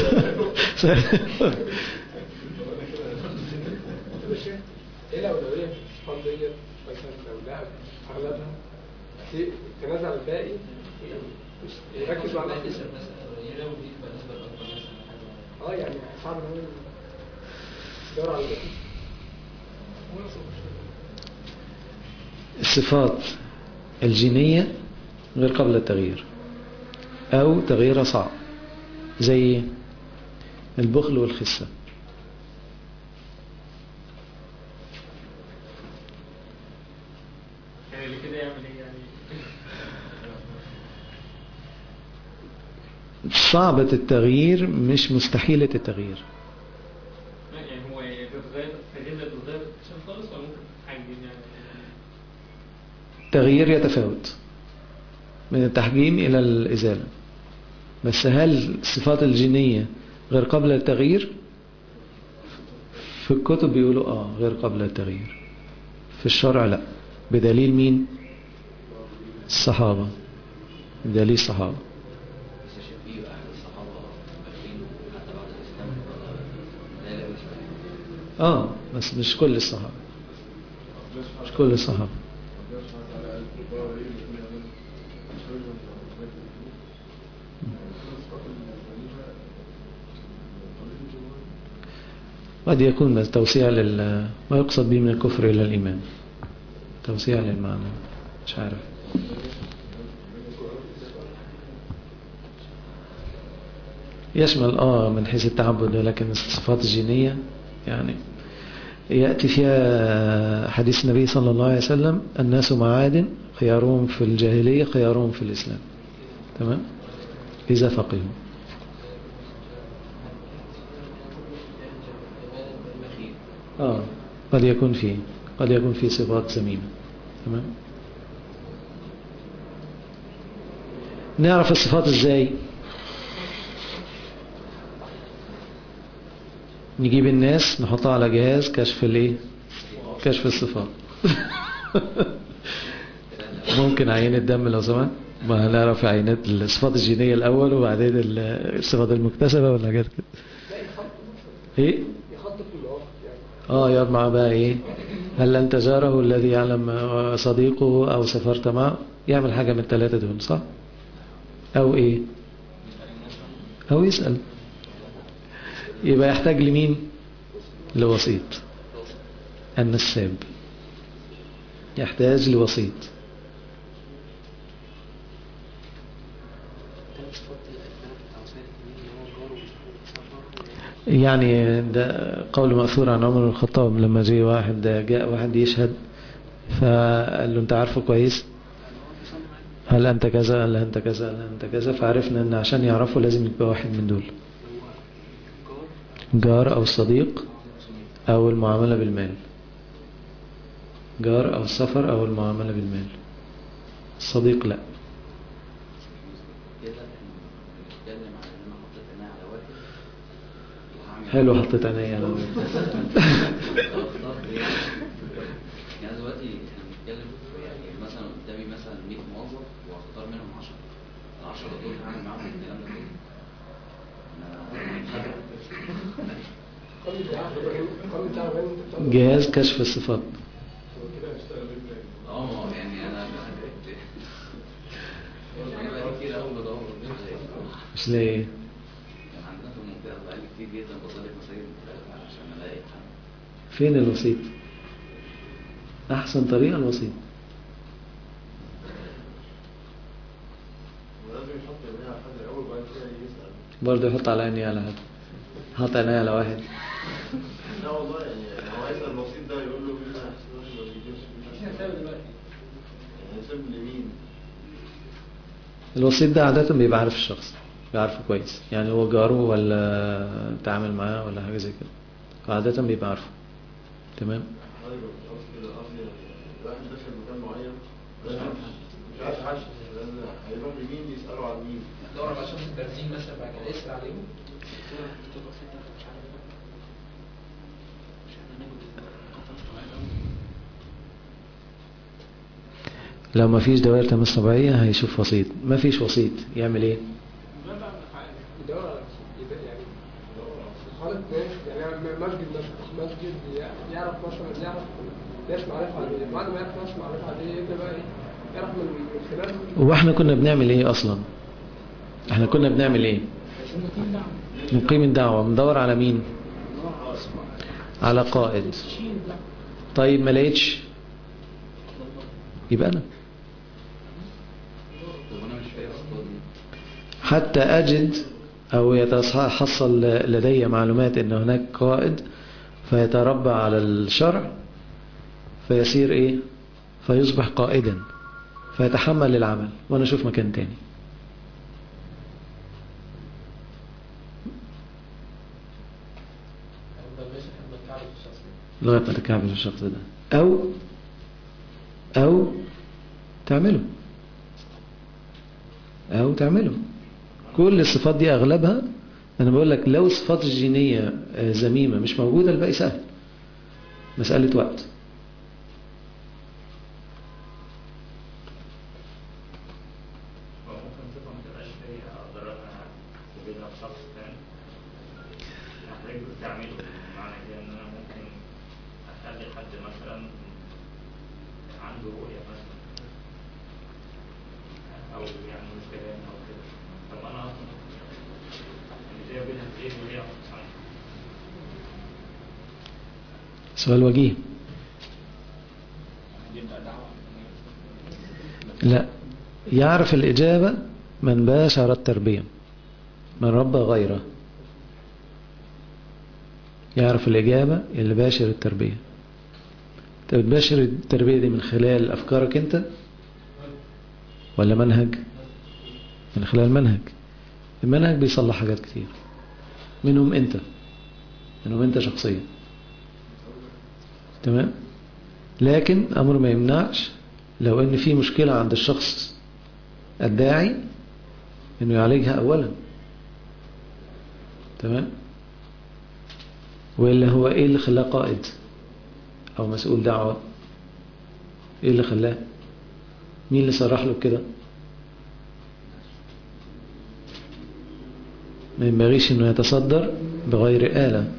ايه الاولويه في الصفات ديت مثلا لو لعب اغلبها في- تنازل عن الباقي مش يركز على اه يعني صعب ان هو يدور على الباقي الصفات الجينية غير قبل التغيير أو تغييرها صعب زي البخل والخسة يعني اللي كده يعمل ايه يعني صعبة التغيير مش مستحيلة التغيير يعني هو بيتغير تغيير بيتغير عشان خالص ولا ممكن حاجة يعني التغيير يتفاوت من التحجيم إلى الإزالة بس هل الصفات الجينية غير قبل التغيير في الكتب بيقولوا آه غير قبل التغيير في الشرع لا بدليل مين الصحابة بدليل الصحابة بس شايف في احد الصحابه بخيل حتى بعد الاسلام لا لا مش بخيل. آه بس مش كل الصحابة مش كل الصحابة قد يكون بس توسيع لل ما يقصد به من الكفر إلى الإيمان توسيع للمعنى مش عارف يشمل آه من حيث التعبد ولكن الصفات الجينية يعني يأتي فيها حديث النبي صلى الله عليه وسلم الناس معادن خيارهم في الجاهلية خيارهم في الإسلام تمام إذا فقهوا بخيل آه قد يكون فيه قد يكون فيه صفات ذميمة تمام نعرف الصفات ازاي نجيب الناس نحطها على جهاز كشف الايه كشف الصفات ممكن عينة دم لو سمحت ما هنعرف عينات الصفات الجينية الأول وبعدين الصفات المكتسبة ولا حاجات كده ايه يخطط في المواقف يعني اه يقعد معاه بقى ايه هل انت جاره الذي يعلم صديقه او سافرت معه يعمل حاجة من الثلاثة دول صح او ايه او يسأل يبقى يحتاج لمين لوسيط النساب يحتاج لوسيط ثلاث صفات الثلاث أوصاف يعني ده قول مأثور عن عمر بن الخطاب لما جه واحد جاء واحد يشهد فقال له انت عارفه كويس هل انت كذا هل انت كذا هل انت كذا فعرفنا ان عشان يعرفوا لازم يبقى واحد من دول جار او صديق او المعاملة بالمال جار او السفر او المعاملة بالمال الصديق لا كده بنتكلم على ان انا حطيت عيني على واحد وهعمل حلو حطيت عينيا على اختار ايه يعني دلوقتي احنا بنتكلم في يعني مثلا قدامي مثلا 100 موظف واختار منهم 10 ال 10 دول هعمل معاهم الكلام ده كله أنا- جهاز كشف الصفات اه ما هو يعني انا انا بقالي كتير قوي بدور مش لاقي مش لاقي ايه كان عندنا في المنطقه بقالي كتير جدا بصلي مساجد مختلفه عشان الاقي حد فين الوسيط احسن طريقة الوسيط ولازم يحط عينيه على حد الاول وبعد كده يسال برضه يحط على عيني على حد حط عيني على واحد لا والله يعني هو هيسال الوسيط ده يقول له مين احسن واحد ما بيجيبش مين مش هتساوي دلوقتي يعني هيسيب لمين الوسيط ده عادة بيبقى عارف الشخص بيعرفه كويس يعني هو جاره ولا تعامل معاه ولا حاجة زي كده فعادة بيبقى عارفه تمام حضرتك مش قصدي كده قصدي الواحد داخل مكان معين مش عارف حد لازم هيروح لمين يساله عن مين دور على شخص البنزين مثلا بعد كده يسأل عليهم لو ما فيش دوائر تماس طبيعية هيشوف وسيط ما فيش وسيط يعمل ايه يدور على يبقى يعني حالة ناس يعني مسجد مثلا مسجد يعرف مثلا يعرف ناس معرفة عادية بعد ما يعرف ناس معرفة عادية يبدأ بقى ايه يعرف من من خلال واحنا كنا بنعمل ايه اصلا احنا كنا بنعمل ايه نقيم الدعوة بندور على مين على قائد طيب ما لقيتش يبقى انا طب انا مش فاهم اصلا حتى أجد أو يتحصل لدي معلومات أن هناك قائد فيتربى على الشرع فيصير إيه فيصبح قائدا فيتحمل العمل وأنا أشوف مكان تاني لغاية ما تكعبل الشخص ده أو أو تعمله أو تعمله كل الصفات دي أغلبها أنا بقول لك لو الصفات الجينية آه، ذميمة مش موجودة الباقي سهل مسألة وقت ممكن صفة ما تبقاش فيها أقدر أنا أجيبها في شخص تاني حضرتك بتستعمله معنى كده إن أنا ممكن أخلي حد مثلا عنده رؤية مثلا أو يعني مش كلام أو كده طب أنا أصلا إزاي أجيبها في إيه وهي أصلا سؤال وجيه لا يعرف الإجابة من باشر التربية من ربى غيره يعرف الإجابة اللي باشر التربية انت بتباشر التربية دي من خلال أفكارك أنت ولا منهج من خلال منهج المنهج بيصلح حاجات كتير منهم أنت منهم أنت شخصيا تمام لكن أمر ما يمنعش لو ان في مشكلة عند الشخص الداعي انه يعالجها اولا تمام وإلا هو ايه اللي خلاه قائد او مسؤول دعوة ايه اللي خلاه مين اللي صرح له كده ما ينبغيش انه يتصدر بغير آلة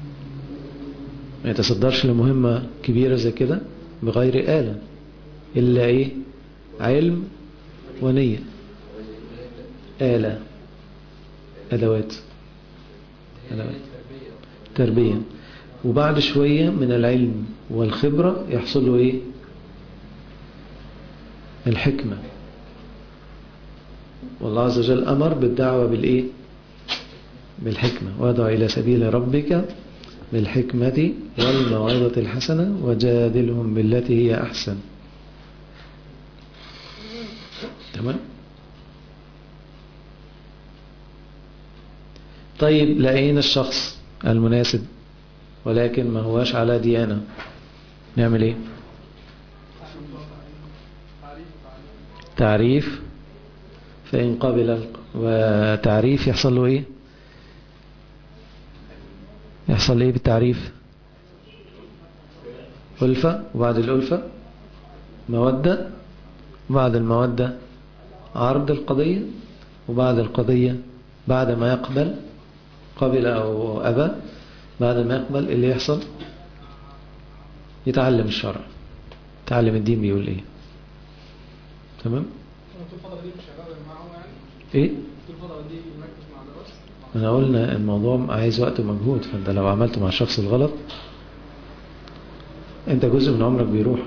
ما يتصدرش لمهمة كبيرة زي كده بغير آلة إلا إيه علم ونية آلة أدوات أدوات تربية وبعد شوية من العلم والخبرة يحصل له إيه الحكمة والله عز وجل أمر بالدعوة بالإيه بالحكمة وادع إلى سبيل ربك بالحكمة والموعظة الحسنة وجادلهم بالتي هي أحسن تمام طيب لقينا الشخص المناسب ولكن ما هواش على ديانة نعمل ايه تعريف فإن قبل وتعريف يحصل له ايه يحصل ايه بالتعريف ألفة وبعد الألفة مودة وبعد المودة عرض القضية وبعد القضية بعد ما يقبل قبل أو أبى بعد ما يقبل اللي يحصل يتعلم الشرع يتعلم الدين بيقول ايه تمام طول الفترة دي مش شغال معه يعني ايه طول الفترة دي مركز مع دراسة انا قلنا الموضوع عايز وقت ومجهود فانت لو عملته مع الشخص الغلط انت جزء من عمرك بيروح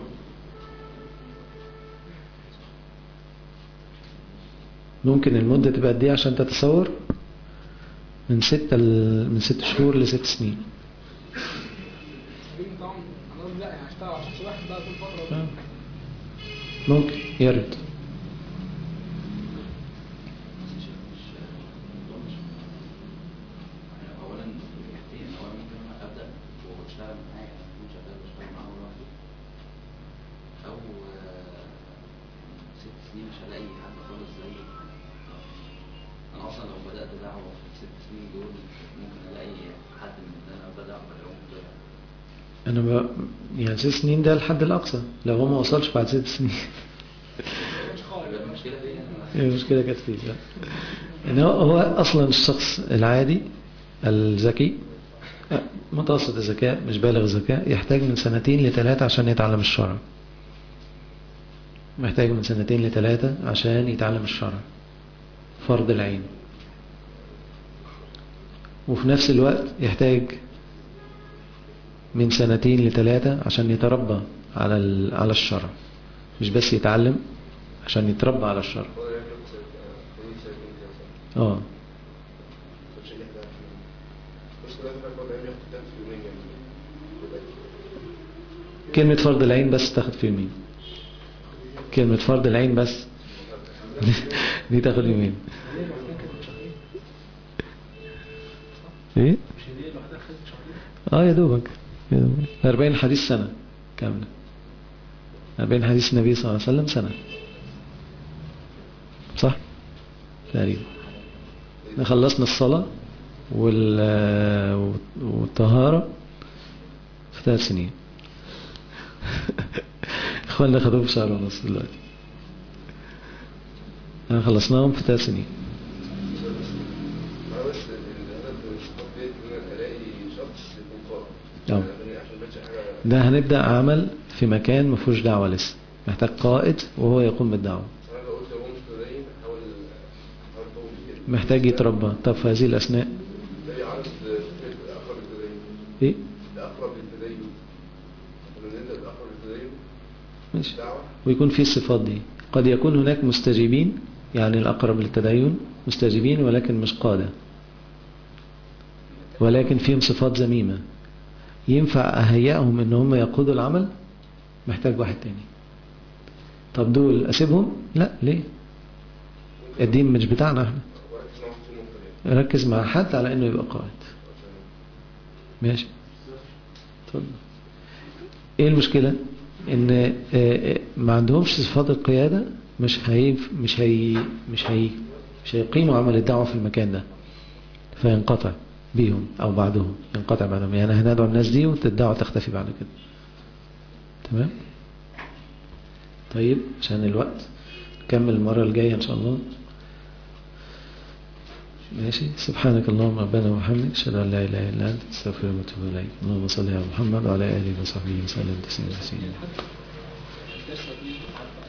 ممكن المدة تبقى قد ايه عشان تتصور من ستة ل... من ست شهور لست سنين الدين بتاعهم انا قصدي لا يعني اشتغل على شخص واحد بقى طول الفترة دي ممكن يرد اولا حاجتين اولا ممكن انا ابدا واشتغل معاه يعني اكون شغال بشتغل معاه لوحدي او آه، ست سنين مش هلاقي حد خالص زي انا اصلا لو بدات دعوه في الست سنين دول ممكن الاقي حد من اللي انا بدعو بدعوهم طلع انا ب... يعني ست سنين ده الحد الاقصى لو هو ما وصلش بعد ست سنين ما كانش خالص يبقى المشكله فيا أنا. هي المشكلة كانت فيه لا. ان هو, هو اصلا الشخص العادي الذكي أه، متوسط الذكاء مش بالغ الذكاء يحتاج من سنتين لثلاثة عشان يتعلم الشرع محتاج من سنتين لثلاثة عشان يتعلم الشرع فرض العين وفي نفس الوقت يحتاج من سنتين لثلاثة عشان يتربى على ال- على الشرع مش بس يتعلم عشان يتربى على الشرع هو يعمل سنة- حدود سنتين كده صح؟ اه مش أي حد عارف منه. بس كل واحد برضه يعمل ياخد كام في يومين يعني يبقى كلمة فرض العين بس تاخد في يومين كلمة فرض العين بس دي تاخد يومين ليه لوحدها كانت شهرين ايه مش هي ليه لوحدها خدت شهرين اه يا دوبك يا دوبك 40 حديث سنة كاملة 40 حديث النبي صلى الله عليه وسلم سنة صح تقريبا احنا خلصنا الصلاة وال والطهارة في ثلاث سنين اخواننا خدوه في شهر ونص دلوقتي احنا خلصناهم في ثلاث سنين أنا بس الهدف من الصفات ديت إن أنا ألاقي شخص يكون قائد اه. يعني عشان ما يبقاش حاجة ده هنبدأ عمل في مكان ما فيهوش دعوة لسه محتاج قائد وهو يقوم بالدعوة أنا لو قلت لو هو مش متدين أحاول أحاول أقوم كده محتاج يتربى طب في هذه الأثناء ده يعرض فكرة الأقرب للتدين إيه؟ الأقرب للتدين لما نبدأ بالأقرب للتدين ماشي دعوة ويكون في الصفات دي قد يكون هناك مستجيبين يعني الأقرب للتدين مستجيبين ولكن مش قادة ولكن فيهم صفات ذميمة ينفع أهيئهم إن هم يقودوا العمل محتاج واحد تاني طب دول أسيبهم لا ليه الدين مش بتاعنا احنا وركز معاهم في النقطة دي ركز مع حد على انه يبقى قائد ماشي اتفضل ايه المشكلة ان آه، آه، ما عندهمش صفات القيادة مش هي مش هي مش هي مش هيقيموا عمل الدعوة في المكان ده فينقطع بيهم او بعدهم ينقطع بعدهم يعني هندعو الناس دي والدعوة تختفي بعد كده تمام طيب عشان الوقت نكمل المرة الجاية ان شاء الله ماشي سبحانك اللهم ربنا وبحمدك اشهد ان لا اله الا انت استغفرك واتوب اليك اللهم صل على محمد وعلى اله وصحبه وسلم تسليما كثيرا الدرس دي